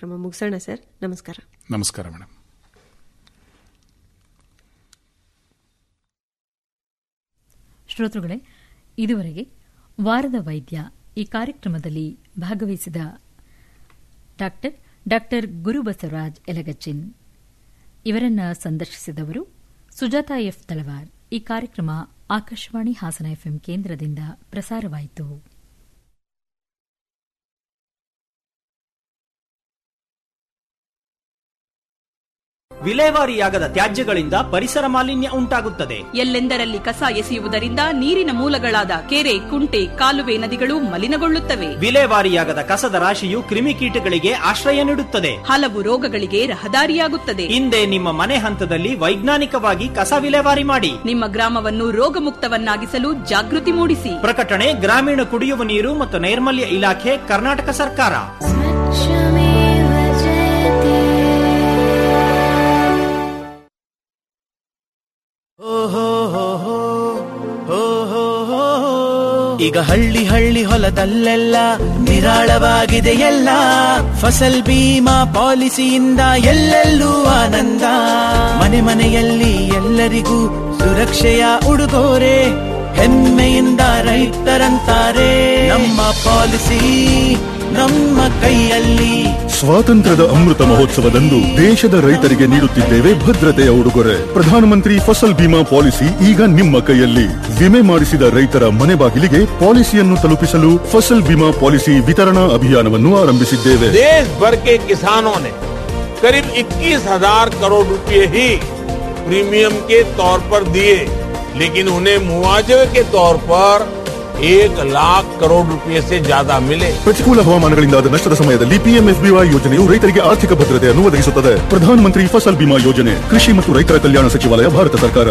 ಕಾರ್ಯಕ್ರಮ ಮುಗಿಸೋಣ ಸರ್ ನಮಸ್ಕಾರ ನಮಸ್ಕಾರ ಮೇಡಮ್ ಶ್ರೋತೃಗಳೇ ಇದುವರೆಗೆ ವಾರದ ವೈದ್ಯ ಈ ಕಾರ್ಯಕ್ರಮದಲ್ಲಿ ಭಾಗವಹಿಸಿದ ಡಾಕ್ಟರ್ ಡಾಕ್ಟರ್ ಗುರುಬಸವರಾಜ್ ಎಲಗಚ್ಚಿನ್ ಇವರನ್ನ ಸಂದರ್ಶಿಸಿದವರು ಸುಜಾತಾ ಎಫ್ ತಳವಾರ್ ಈ ಕಾರ್ಯಕ್ರಮ ಆಕಾಶವಾಣಿ ಹಾಸನ ಎಫ್ಎಂ ಕೇಂದ್ರದಿಂದ ಪ್ರಸಾರವಾಯಿತು ವಿಲೇವಾರಿಯಾಗದ ತ್ಯಾಜ್ಯಗಳಿಂದ ಪರಿಸರ ಮಾಲಿನ್ಯ ಉಂಟಾಗುತ್ತದೆ ಎಲ್ಲೆಂದರಲ್ಲಿ ಕಸ ಎಸೆಯುವುದರಿಂದ ನೀರಿನ ಮೂಲಗಳಾದ ಕೆರೆ ಕುಂಟೆ ಕಾಲುವೆ ನದಿಗಳು ಮಲಿನಗೊಳ್ಳುತ್ತವೆ ವಿಲೇವಾರಿಯಾಗದ ಕಸದ ರಾಶಿಯು ಕ್ರಿಮಿಕೀಟಗಳಿಗೆ ಆಶ್ರಯ ನೀಡುತ್ತದೆ ಹಲವು ರೋಗಗಳಿಗೆ ರಹದಾರಿಯಾಗುತ್ತದೆ ಹಿಂದೆ ನಿಮ್ಮ ಮನೆ ಹಂತದಲ್ಲಿ ವೈಜ್ಞಾನಿಕವಾಗಿ ಕಸ ವಿಲೇವಾರಿ ಮಾಡಿ ನಿಮ್ಮ ಗ್ರಾಮವನ್ನು ರೋಗಮುಕ್ತವನ್ನಾಗಿಸಲು ಜಾಗೃತಿ ಮೂಡಿಸಿ ಪ್ರಕಟಣೆ ಗ್ರಾಮೀಣ ಕುಡಿಯುವ ನೀರು ಮತ್ತು ನೈರ್ಮಲ್ಯ ಇಲಾಖೆ ಕರ್ನಾಟಕ ಸರ್ಕಾರ ಈಗ ಹಳ್ಳಿ ಹಳ್ಳಿ ಹೊಲದಲ್ಲೆಲ್ಲ ನಿರಾಳವಾಗಿದೆ ಎಲ್ಲ ಫಸಲ್ ಬೀಮಾ ಪಾಲಿಸಿಯಿಂದ ಎಲ್ಲೆಲ್ಲೂ ಆನಂದ ಮನೆ ಮನೆಯಲ್ಲಿ ಎಲ್ಲರಿಗೂ ಸುರಕ್ಷೆಯ ಉಡುಗೊರೆ ಹೆಮ್ಮೆಯಿಂದ ರೈತರಂತಾರೆ ನಮ್ಮ ಪಾಲಿಸಿ ನಮ್ಮ ಕೈಯಲ್ಲಿ ಸ್ವಾತಂತ್ರ್ಯದ ಅಮೃತ ಮಹೋತ್ಸವದಂದು ದೇಶದ ರೈತರಿಗೆ ನೀಡುತ್ತಿದ್ದೇವೆ ಭದ್ರತೆಯ ಉಡುಗೊರೆ ಪ್ರಧಾನಮಂತ್ರಿ ಫಸಲ್ ಬಿಮಾ ಪಾಲಿಸಿ ಈಗ ನಿಮ್ಮ ಕೈಯಲ್ಲಿ ವಿಮೆ ಮಾಡಿಸಿದ ರೈತರ ಮನೆ ಬಾಗಿಲಿಗೆ ಪಾಲಿಸಿಯನ್ನು ತಲುಪಿಸಲು ಫಸಲ್ ಬಿಮಾ ಪಾಲಿಸಿ ವಿತರಣಾ ಅಭಿಯಾನವನ್ನು ಆರಂಭಿಸಿದ್ದೇವೆ देश भर के किसानों ने करीब 21,000 करोड़ रुपए ही प्रीमियम के तौर पर दिए लेकिन उन्हें मुआवजे के तौर पर एक लाख करोड़ रुपए से ज्यादा मिले ಪ್ರತಿಕೂಲ ಹವಾಮಾನಗಳಿಂದಾದ ನಷ್ಟದ ಸಮಯದಲ್ಲಿ ಪಿಎಂಎಫ್ಬಿವೈ ಯೋಜನೆಯು ರೈತರಿಗೆ ಆರ್ಥಿಕ ಭದ್ರತೆಯನ್ನು ಒದಗಿಸುತ್ತದೆ ಪ್ರಧಾನಮಂತ್ರಿ ಫಸಲ್ ಬಿಮಾ ಯೋಜನೆ ಕೃಷಿ ಮತ್ತು ರೈತರ ಕಲ್ಯಾಣ ಸಚಿವಾಲಯ ಭಾರತ ಸರ್ಕಾರ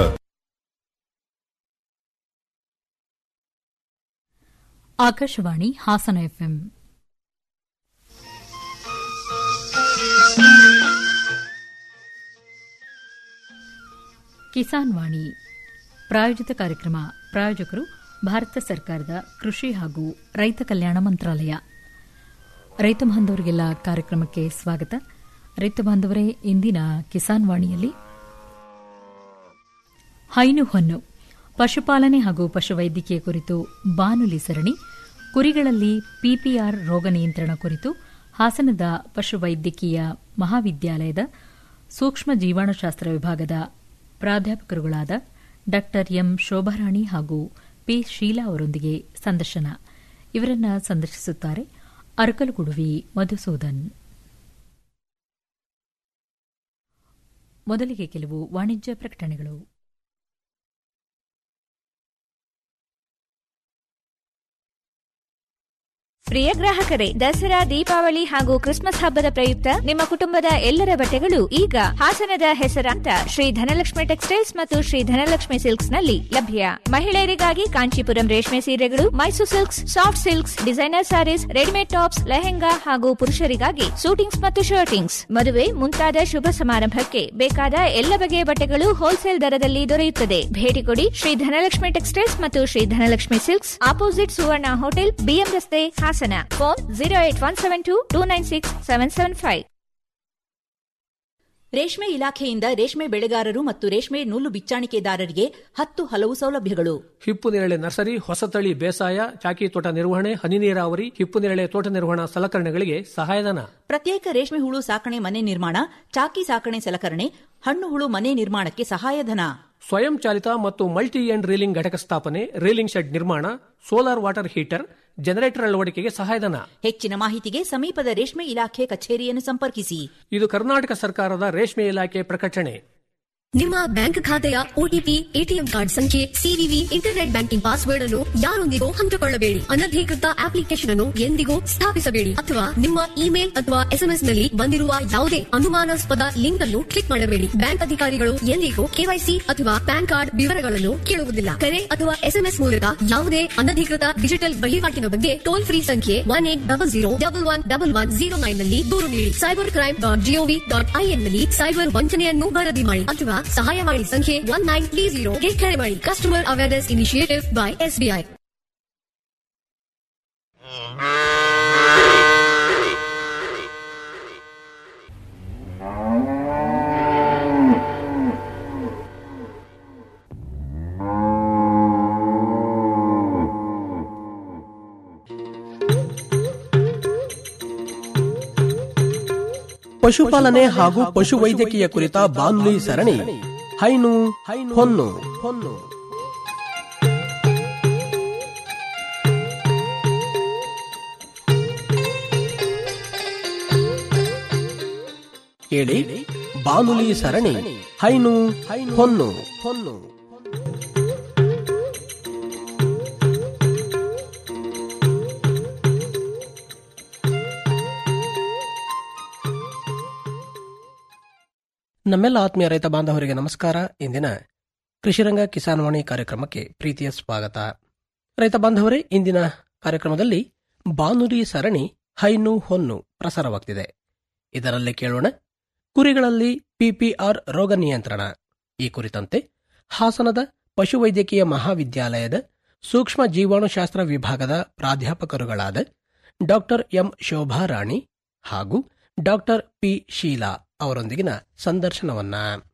ಆಕಾಶವಾಣಿ ಹಾಸನ ಎಫ್ಎಂ ಕಿಸಾನ್ ವಾಣಿ ಪ್ರಾಯೋಜಿತ ಕಾರ್ಯಕ್ರಮ ಪ್ರಾಯೋಜಕರು ಭಾರತ ಸರ್ಕಾರದ ಕೃಷಿ ಹಾಗೂ ರೈತ ಕಲ್ಯಾಣ ಮಂತ್ರಾಲಯ ರೈತ ಬಾಂಧವರಿಗೆಲ್ಲ ಕಾರ್ಯಕ್ರಮಕ್ಕೆ ಸ್ವಾಗತ ರೈತ ಬಾಂಧವರೇ ಇಂದಿನ ಕಿಸಾನ್ ವಾಣಿಯಲ್ಲಿ ಹೈನು ಹೊನ್ನು ಪಶುಪಾಲನೆ ಹಾಗೂ ಪಶುವೈದ್ಯಕೀಯ ಕುರಿತು ಬಾನುಲಿ ಸರಣಿ ಕುರಿಗಳಲ್ಲಿ ಪಿಪಿಆರ್ ರೋಗ ನಿಯಂತ್ರಣ ಕುರಿತು ಹಾಸನದ ಪಶುವೈದ್ಯಕೀಯ ಮಹಾವಿದ್ಯಾಲಯದ ಸೂಕ್ಷ್ಮ ಜೀವಾಣುಶಾಸ್ತ್ರ ವಿಭಾಗದ ಪ್ರಾಧ್ಯಾಪಕರುಗಳಾದ ಡಾ ಎಂ ಶೋಭಾರಾಣಿ ಹಾಗೂ ಪಿ ಶೀಲಾ ಅವರೊಂದಿಗೆ ಸಂದರ್ಶನ ಇವರನ್ನ ಸಂದರ್ಶಿಸುತ್ತಾರೆ ಅರಕಲುಗುಡುವಿ ಮಧುಸೂದನ್ ಮೊದಲಿಗೆ ಕೆಲವು ವಾಣಿಜ್ಯ ಪ್ರಕಟಣೆಗಳು ಪ್ರಿಯ ಗ್ರಾಹಕರೇ ದಸರಾ ದೀಪಾವಳಿ ಹಾಗೂ ಕ್ರಿಸ್ಮಸ್ ಹಬ್ಬದ ಪ್ರಯುಕ್ತ ನಿಮ್ಮ ಕುಟುಂಬದ ಎಲ್ಲರ ಬಟ್ಟೆಗಳು ಈಗ ಹಾಸನದ ಹೆಸರಾಂತ ಶ್ರೀ ಧನಲಕ್ಷ್ಮಿ ಟೆಕ್ಸ್ಟೈಲ್ಸ್ ಮತ್ತು ಶ್ರೀ ಧನಲಕ್ಷ್ಮಿ ಸಿಲ್ಕ್ಸ್ ನಲ್ಲಿ ಲಭ್ಯ ಮಹಿಳೆಯರಿಗಾಗಿ ಕಾಂಚೀಪುರಂ ರೇಷ್ಮೆ ಸೀರೆಗಳು Mysore silks soft silks designer sarees readymade tops lehenga ಹಾಗೂ ಪುರುಷರಿಗಾಗಿ ಸೂಟಿಂಗ್ಸ್ ಮತ್ತು ಶರ್ಟಿಂಗ್ಸ್ ಮದುವೆ ಮುಂತಾದ ಶುಭ ಸಮಾರಂಭಕ್ಕೆ ಬೇಕಾದ ಎಲ್ಲ ಬಗೆಯ ಬಟ್ಟೆಗಳು ಹೋಲ್ಸೇಲ್ ದರದಲ್ಲಿ ದೊರೆಯುತ್ತದೆ ಭೇಟಿ ಕೊಡಿ ಶ್ರೀ ಧನಲಕ್ಷ್ಮಿ ಟೆಕ್ಸ್ಟೈಲ್ಸ್ ಮತ್ತು Shri Dhanalakshmi silks opposite Suvarna hotel BM ರಸ್ತೆ Hassan phone zero eight one seven two two nine six seven seven five ರೇಷ್ಮೆ ಇಲಾಖೆಯಿಂದ ರೇಷ್ಮೆ ಬೆಳೆಗಾರರು ಮತ್ತು ರೇಷ್ಮೆ ನೂಲು ಬಿಚ್ಚಾಣಿಕೆದಾರರಿಗೆ ಹತ್ತು ಹಲವು ಸೌಲಭ್ಯಗಳು ಹಿಪ್ಪು ನೇರಳೆ ನರ್ಸರಿ ಹೊಸತಳಿ ಬೇಸಾಯ ಚಾಕಿ ತೋಟ ನಿರ್ವಹಣೆ ಹನಿ ನೀರಾವರಿ ಹಿಪ್ಪು ನೇರಳೆ ತೋಟ ನಿರ್ವಹಣಾ ಸಲಕರಣೆಗಳಿಗೆ ಸಹಾಯಧನ ಪ್ರತ್ಯೇಕ ರೇಷ್ಮೆ ಹುಳು ಸಾಕಣೆ ಮನೆ ನಿರ್ಮಾಣ ಚಾಕಿ ಸಾಕಣೆ ಸಲಕರಣೆ ಹಣ್ಣು ಹುಳು ಮನೆ ನಿರ್ಮಾಣಕ್ಕೆ ಸಹಾಯಧನ ಸ್ವಯಂ ಚಾಲಿತ ಮತ್ತು ಮಲ್ಟಿ ಎಂಡ್ ರೀಲಿಂಗ್ ಘಟಕ ಸ್ಥಾಪನೆ ರೀಲಿಂಗ್ ಶೆಡ್ ನಿರ್ಮಾಣ ಸೋಲಾರ್ ವಾಟರ್ ಹೀಟರ್ ಜನರೇಟರ್ ಅಳವಡಿಕೆಗೆ ಸಹಾಯಧನ ಹೆಚ್ಚಿನ ಮಾಹಿತಿಗೆ ಸಮೀಪದ ರೇಷ್ಮೆ ಇಲಾಖೆ ಕಚೇರಿಯನ್ನು ಸಂಪರ್ಕಿಸಿ ಇದು ಕರ್ನಾಟಕ ಸರ್ಕಾರದ ರೇಷ್ಮೆ ಇಲಾಖೆ ಪ್ರಕಟಣೆ ನಿಮ್ಮ ಬ್ಯಾಂಕ್ ಖಾತೆಯ ಒಟಿಪಿ ಎಟಿಎಂ ಕಾರ್ಡ್ ಸಂಖ್ಯೆ ಸಿವಿವಿ ಇಂಟರ್ನೆಟ್ ಬ್ಯಾಂಕಿಂಗ್ ಪಾಸ್ವರ್ಡ್ ಅನ್ನು ಯಾರೊಂದಿಗೂ ಹಂಚಿಕೊಳ್ಳಬೇಡಿ ಅನಧಿಕೃತ ಅಪ್ಲಿಕೇಶನ್ ಅನ್ನು ಎಂದಿಗೂ ಸ್ಥಾಪಿಸಬೇಡಿ ಅಥವಾ ನಿಮ್ಮ ಇಮೇಲ್ ಅಥವಾ ಎಸ್ಎಂಎಸ್ ನಲ್ಲಿ ಬಂದಿರುವ ಯಾವುದೇ ಅನುಮಾನಾಸ್ಪದ ಲಿಂಕ್ ಅನ್ನು ಕ್ಲಿಕ್ ಮಾಡಬೇಡಿ ಬ್ಯಾಂಕ್ ಅಧಿಕಾರಿಗಳು ಎಂದಿಗೂ ಕೆವೈಸಿ ಅಥವಾ ಪ್ಯಾನ್ ಕಾರ್ಡ್ ವಿವರಗಳನ್ನು ಕೇಳುವುದಿಲ್ಲ ಕರೆ ಅಥವಾ ಎಸ್ಎಂಎಸ್ ಮೂಲಕ ಯಾವುದೇ ಅನಧಿಕೃತ ಡಿಜಿಟಲ್ ವಹಿವಾಟಿನ ಬಗ್ಗೆ ಟೋಲ್ ಫ್ರೀ ಸಂಖ್ಯೆ one eight double zero double one double one zero nine ನಲ್ಲಿ ದೂರು ನೀಡಿ cyber crime dot GOV dot IN ನಲ್ಲಿ ಸೈಬರ್ ವಂಚನೆಯನ್ನು ವರದಿ ಮಾಡಿ ಅಥವಾ ಸಹಾಯವಾಣಿ ಸಂಖ್ಯೆ ಒನ್ ನೈನ್ ತ್ರೀ ಜೀರೋಗೆ ಕರೆ ಮಾಡಿ customer awareness initiative by SBI ಪಶುಪಾಲನೆ ಹಾಗೂ ಪಶುವೈದ್ಯಕೀಯ ಕುರಿತ ಬಾನುಲಿ ಸರಣಿ ಹೈನು ಹೊನ್ನು ಹೊನ್ನು ಕೇಳಿ ಬಾನುಲಿ ಸರಣಿ ಹೈನು ಹೊನ್ನು ಹೊನ್ನು ನಮ್ಮೆಲ್ಲ ಆತ್ಮೀಯ ರೈತ ಬಾಂಧವರಿಗೆ ನಮಸ್ಕಾರ ಇಂದಿನ ಕೃಷಿರಂಗ ಕಿಸಾನ್ ವಾಣಿ ಕಾರ್ಯಕ್ರಮಕ್ಕೆ ಪ್ರೀತಿಯ ಸ್ವಾಗತ ರೈತ ಬಾಂಧವರೇ ಇಂದಿನ ಕಾರ್ಯಕ್ರಮದಲ್ಲಿ ಬಾನುಲಿ ಸರಣಿ ಹೈನು ಹೊನ್ನು ಪ್ರಸಾರವಾಗ್ತಿದೆ ಇದರಲ್ಲಿ ಕೇಳೋಣ ಕುರಿಗಳಲ್ಲಿ ಪಿಪಿಆರ್ ರೋಗ ನಿಯಂತ್ರಣ ಈ ಕುರಿತಂತೆ ಹಾಸನದ ಪಶುವೈದ್ಯಕೀಯ ಮಹಾವಿದ್ಯಾಲಯದ ಸೂಕ್ಷ್ಮ ಜೀವಾಣುಶಾಸ್ತ್ರ ವಿಭಾಗದ ಪ್ರಾಧ್ಯಾಪಕರುಗಳಾದ ಡಾಕ್ಟರ್ ಎಂ ಶೋಭಾ ರಾಣಿ ಹಾಗೂ ಡಾಕ್ಟರ್ ಪಿ ಶೀಲಾ ಅವರೊಂದಿಗಿನ ಸಂದರ್ಶನವನ್ನ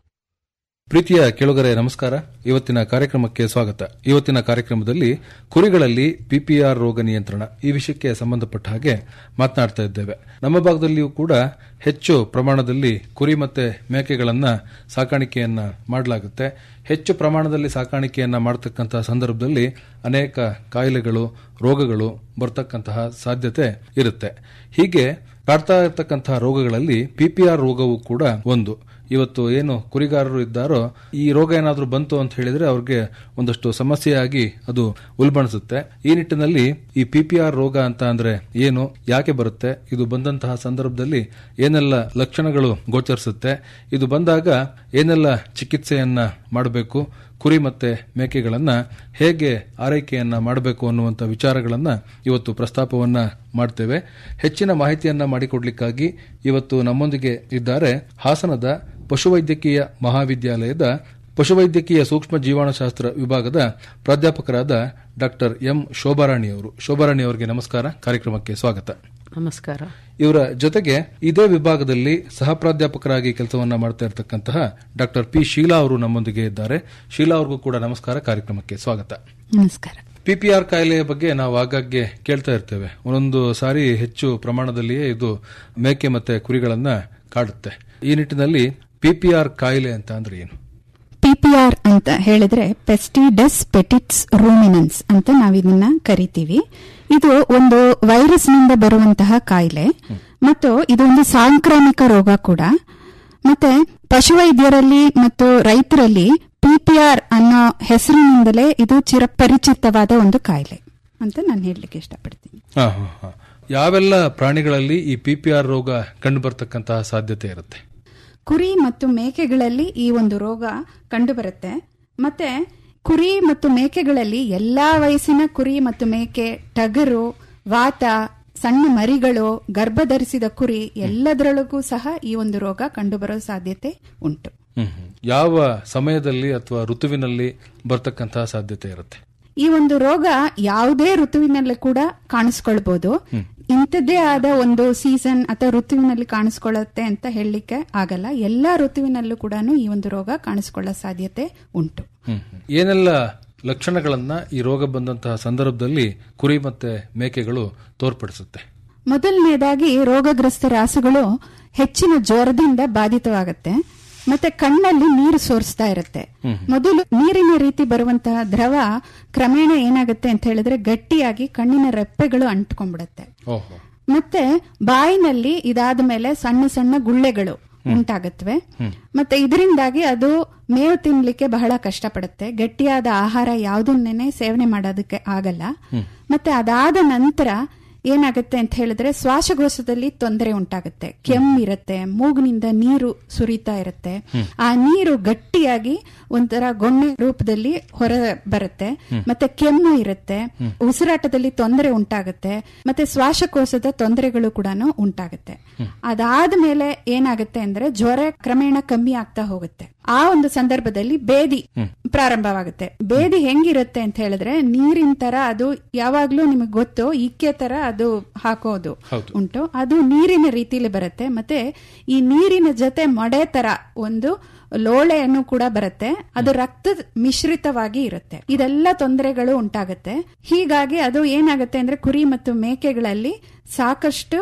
ಪ್ರೀತಿಯ ಕೆಳಗರೆ ನಮಸ್ಕಾರ ಇವತ್ತಿನ ಕಾರ್ಯಕ್ರಮಕ್ಕೆ ಸ್ವಾಗತ ಇವತ್ತಿನ ಕಾರ್ಯಕ್ರಮದಲ್ಲಿ ಕುರಿಗಳಲ್ಲಿ ಪಿಪಿಆರ್ ರೋಗ ನಿಯಂತ್ರಣ ಈ ವಿಷಯಕ್ಕೆ ಸಂಬಂಧಪಟ್ಟ ಹಾಗೆ ಮಾತನಾಡ್ತಾ ಇದ್ದೇವೆ ನಮ್ಮ ಭಾಗದಲ್ಲಿಯೂ ಕೂಡ ಹೆಚ್ಚು ಪ್ರಮಾಣದಲ್ಲಿ ಕುರಿ ಮತ್ತೆ ಮೇಕೆಗಳನ್ನ ಸಾಕಾಣಿಕೆಯನ್ನ ಮಾಡಲಾಗುತ್ತೆ ಹೆಚ್ಚು ಪ್ರಮಾಣದಲ್ಲಿ ಸಾಕಾಣಿಕೆಯನ್ನ ಮಾಡತಕ್ಕಂತಹ ಸಂದರ್ಭದಲ್ಲಿ ಅನೇಕ ಕಾಯಿಲೆಗಳು ರೋಗಗಳು ಬರ್ತಕ್ಕಂತಹ ಸಾಧ್ಯತೆ ಇರುತ್ತೆ ಹೀಗೆ ಕಾಡ್ತಾ ಇರತಕ್ಕಂತಹ ರೋಗಗಳಲ್ಲಿ ಪಿಪಿಆರ್ ರೋಗವು ಕೂಡ ಒಂದು ಇವತ್ತು ಏನು ಕುರಿಗಾರರು ಇದ್ದಾರೋ ಈ ರೋಗ ಏನಾದರೂ ಬಂತು ಅಂತ ಹೇಳಿದ್ರೆ ಅವ್ರಿಗೆ ಒಂದಷ್ಟು ಸಮಸ್ಯೆಯಾಗಿ ಅದು ಉಲ್ಬಣಿಸುತ್ತೆ ಈ ನಿಟ್ಟಿನಲ್ಲಿ ಈ ಪಿಪಿಆರ್ ರೋಗ ಅಂತ ಅಂದ್ರೆ ಏನು ಯಾಕೆ ಬರುತ್ತೆ ಇದು ಬಂದಂತಹ ಸಂದರ್ಭದಲ್ಲಿ ಏನೆಲ್ಲ ಲಕ್ಷಣಗಳು ಗೋಚರಿಸುತ್ತೆ ಇದು ಬಂದಾಗ ಏನೆಲ್ಲ ಚಿಕಿತ್ಸೆಯನ್ನ ಮಾಡಬೇಕು ಕುರಿ ಮತ್ತೆ ಮೇಕೆಗಳನ್ನ ಹೇಗೆ ಆರೈಕೆಯನ್ನ ಮಾಡಬೇಕು ಅನ್ನುವಂಥ ವಿಚಾರಗಳನ್ನ ಇವತ್ತು ಪ್ರಸ್ತಾಪವನ್ನ ಮಾಡ್ತೇವೆ ಹೆಚ್ಚಿನ ಮಾಹಿತಿಯನ್ನ ಮಾಡಿಕೊಡ್ಲಿಕ್ಕಾಗಿ ಇವತ್ತು ನಮ್ಮೊಂದಿಗೆ ಇದ್ದಾರೆ ಹಾಸನದ ಪಶುವೈದ್ಯಕೀಯ ಮಹಾವಿದ್ಯಾಲಯದ ಪಶುವೈದ್ಯಕೀಯ ಸೂಕ್ಷ್ಮ ಜೀವಾಣುಶಾಸ್ತ್ರ ವಿಭಾಗದ ಪ್ರಾಧ್ಯಾಪಕರಾದ ಡಾಕ್ಟರ್ ಎಂ ಶೋಭಾರಾಣಿ ಅವರು ಶೋಭಾರಾಣಿ ಅವರಿಗೆ ನಮಸ್ಕಾರ ಕಾರ್ಯಕ್ರಮಕ್ಕೆ ಸ್ವಾಗತ ನಮಸ್ಕಾರ ಇವರ ಜೊತೆಗೆ ಇದೇ ವಿಭಾಗದಲ್ಲಿ ಸಹ ಪ್ರಾಧ್ಯಾಪಕರಾಗಿ ಕೆಲಸವನ್ನ ಮಾಡ್ತಾ ಇರತಕ್ಕಂತಹ ಡಾಕ್ಟರ್ ಪಿ ಶೀಲಾ ಅವರು ನಮ್ಮೊಂದಿಗೆ ಇದ್ದಾರೆ ಶೀಲಾ ಅವ್ರಿಗೂ ಕೂಡ ನಮಸ್ಕಾರ ಕಾರ್ಯಕ್ರಮಕ್ಕೆ ಸ್ವಾಗತ ನಮಸ್ಕಾರ ಪಿಪಿಆರ್ ಕಾಯಿಲೆಯ ಬಗ್ಗೆ ನಾವು ಆಗಾಗ್ಗೆ ಕೇಳ್ತಾ ಇರ್ತೇವೆ ಒಂದೊಂದು ಸಾರಿ ಹೆಚ್ಚು ಪ್ರಮಾಣದಲ್ಲಿಯೇ ಇದು ಮೇಕೆ ಮತ್ತೆ ಕುರಿಗಳನ್ನ ಕಾಡುತ್ತೆ ಈ ನಿಟ್ಟಿನಲ್ಲಿ ಪಿಪಿಆರ್ ಕಾಯಿಲೆ ಅಂತ ಅಂದ್ರೆ ಏನು ಪಿಪಿಆರ್ ಅಂತ ಹೇಳಿದ್ರೆ ಪೆಸ್ಟಿಡಸ್ ಪೆಟಿಟ್ಸ್ ರೂಮಿನನ್ಸ್ ಅಂತ ನಾವು ಇದನ್ನ ಕರಿತೀವಿ ಇದು ಒಂದು ವೈರಸ್ ನಿಂದ ಬರುವಂತಹ ಕಾಯಿಲೆ ಮತ್ತು ಇದೊಂದು ಸಾಂಕ್ರಾಮಿಕ ರೋಗ ಕೂಡ ಮತ್ತೆ ಪಶುವೈದ್ಯರಲ್ಲಿ ಮತ್ತು ರೈತರಲ್ಲಿ ಪಿಪಿಆರ್ ಅನ್ನೋ ಹೆಸರಿನಿಂದಲೇ ಇದು ಚಿರಪರಿಚಿತವಾದ ಒಂದು ಕಾಯಿಲೆ ಅಂತ ನಾನು ಹೇಳಲಿಕ್ಕೆ ಇಷ್ಟಪಡ್ತೀನಿ ಹಾ, ಹಾ, ಹಾ. ಯಾವೆಲ್ಲ ಪ್ರಾಣಿಗಳಲ್ಲಿ ಈ ಪಿಪಿಆರ್ ರೋಗ ಕಂಡು ಬರ್ತಕ್ಕಂತಹ ಸಾಧ್ಯತೆ ಇರುತ್ತೆ ಕುರಿ ಮತ್ತು ಮೇಕೆಗಳಲ್ಲಿ ಈ ಒಂದು ರೋಗ ಕಂಡುಬರುತ್ತೆ ಮತ್ತೆ ಕುರಿ ಮತ್ತು ಮೇಕೆಗಳಲ್ಲಿ ಎಲ್ಲಾ ವಯಸ್ಸಿನ ಕುರಿ ಮತ್ತು ಮೇಕೆ ಟಗರು ವಾತ ಸಣ್ಣ ಮರಿಗಳು ಗರ್ಭಧರಿಸಿದ ಕುರಿ ಎಲ್ಲದರೊಳಗೂ ಸಹ ಈ ಒಂದು ರೋಗ ಕಂಡುಬರೋ ಸಾಧ್ಯತೆ ಉಂಟು ಹ್ಮ್, ಹ್ಮ್. ಯಾವ ಸಮಯದಲ್ಲಿ ಅಥವಾ ಋತುವಿನಲ್ಲಿ ಬರ್ತಕ್ಕಂತಹ ಸಾಧ್ಯತೆ ಇರುತ್ತೆ ಈ ಒಂದು ರೋಗ ಯಾವುದೇ ಋತುವಿನಲ್ಲಿ ಕೂಡ ಕಾಣಿಸ್ಕೊಳ್ಬಹುದು ಇಂಥದ್ದೇ ಆದ ಒಂದು ಸೀಸನ್ ಅಥವಾ ಋತುವಿನಲ್ಲಿ ಕಾಣಿಸ್ಕೊಳ್ಳುತ್ತೆ ಅಂತ ಹೇಳಲಿಕ್ಕೆ ಆಗಲ್ಲ ಎಲ್ಲಾ ಋತುವಿನಲ್ಲೂ ಕೂಡ ಈ ಒಂದು ರೋಗ ಕಾಣಿಸ್ಕೊಳ್ಳೋ ಸಾಧ್ಯತೆ ಉಂಟು ಹ್ಮ್, ಹ್ಮ್. ಏನೆಲ್ಲ ಲಕ್ಷಣಗಳನ್ನ ಈ ರೋಗ ಬಂದಂತಹ ಸಂದರ್ಭದಲ್ಲಿ ಕುರಿ ಮತ್ತೆ ಮೇಕೆಗಳು ತೋರ್ಪಡಿಸುತ್ತೆ ಮೊದಲನೇದಾಗಿ ರೋಗಗ್ರಸ್ತ ರಾಸುಗಳು ಹೆಚ್ಚಿನ ಜ್ವರದಿಂದ ಬಾಧಿತವಾಗುತ್ತೆ ಮತ್ತೆ ಕಣ್ಣಲ್ಲಿ ನೀರು ಸೋರಿಸ್ತಾ ಇರುತ್ತೆ ಮೊದಲು ನೀರಿನ ರೀತಿ ಬರುವಂತಹ ದ್ರವ ಕ್ರಮೇಣ ಏನಾಗುತ್ತೆ ಅಂತ ಹೇಳಿದ್ರೆ ಗಟ್ಟಿಯಾಗಿ ಕಣ್ಣಿನ ರೆಪ್ಪೆಗಳು ಅಂಟ್ಕೊಂಡ್ಬಿಡುತ್ತೆ ಓಹೋ ಮತ್ತೆ ಬಾಯಿನಲ್ಲಿ ಇದಾದ ಮೇಲೆ ಸಣ್ಣ ಸಣ್ಣ ಗುಳ್ಳೆಗಳು ಉಂಟಾಗತ್ವೆ ಮತ್ತೆ ಇದರಿಂದಾಗಿ ಅದು ಮೇವು ತಿನ್ಲಿಕ್ಕೆ ಬಹಳ ಕಷ್ಟಪಡುತ್ತೆ ಗಟ್ಟಿಯಾದ ಆಹಾರ ಯಾವುದನ್ನೇ ಸೇವನೆ ಮಾಡೋದಕ್ಕೆ ಆಗಲ್ಲ ಮತ್ತೆ ಅದಾದ ನಂತರ ಏನಾಗುತ್ತೆ ಅಂತ ಹೇಳಿದ್ರೆ ಶ್ವಾಸಕೋಶದಲ್ಲಿ ತೊಂದರೆ ಉಂಟಾಗುತ್ತೆ ಕೆಮ್ಮಿರುತ್ತೆ ಮೂಗಿನಿಂದ ನೀರು ಸುರಿತಾ ಇರುತ್ತೆ ಆ ನೀರು ಗಟ್ಟಿಯಾಗಿ ಒಂಥರ ಗೊಣ್ಣೆ ರೂಪದಲ್ಲಿ ಹೊರ ಬರುತ್ತೆ ಮತ್ತೆ ಕೆಮ್ಮು ಇರುತ್ತೆ ಉಸಿರಾಟದಲ್ಲಿ ತೊಂದರೆ ಉಂಟಾಗುತ್ತೆ ಮತ್ತೆ ಶ್ವಾಸಕೋಶದ ತೊಂದರೆಗಳು ಕೂಡ ಉಂಟಾಗುತ್ತೆ ಅದಾದ ಮೇಲೆ ಏನಾಗುತ್ತೆ ಅಂದ್ರೆ ಜ್ವರ ಕ್ರಮೇಣ ಕಮ್ಮಿ ಆಗ್ತಾ ಹೋಗುತ್ತೆ ಆ ಒಂದು ಸಂದರ್ಭದಲ್ಲಿ ಬೇದಿ ಪ್ರಾರಂಭವಾಗುತ್ತೆ ಬೇದಿ ಹೆಂಗಿರುತ್ತೆ ಅಂತ ಹೇಳಿದ್ರೆ ನೀರಿನ ತರ ಅದು ಯಾವಾಗ್ಲೂ ನಿಮಗೆ ಗೊತ್ತು ಇಕ್ಕೆ ತರ ಅದು ಹಾಕೋದು ಉಂಟು ಅದು ನೀರಿನ ರೀತಿಲಿ ಬರುತ್ತೆ ಮತ್ತೆ ಈ ನೀರಿನ ಜೊತೆ ಮೊಡೆ ತರ ಒಂದು ಲೋಳೆಯನ್ನು ಕೂಡ ಬರುತ್ತೆ ಅದು ರಕ್ತ ಮಿಶ್ರಿತವಾಗಿ ಇರುತ್ತೆ ಇದೆಲ್ಲ ತೊಂದರೆಗಳು ಉಂಟಾಗುತ್ತೆ ಹೀಗಾಗಿ ಅದು ಏನಾಗುತ್ತೆ ಅಂದ್ರೆ ಕುರಿ ಮತ್ತು ಮೇಕೆಗಳಲ್ಲಿ ಸಾಕಷ್ಟು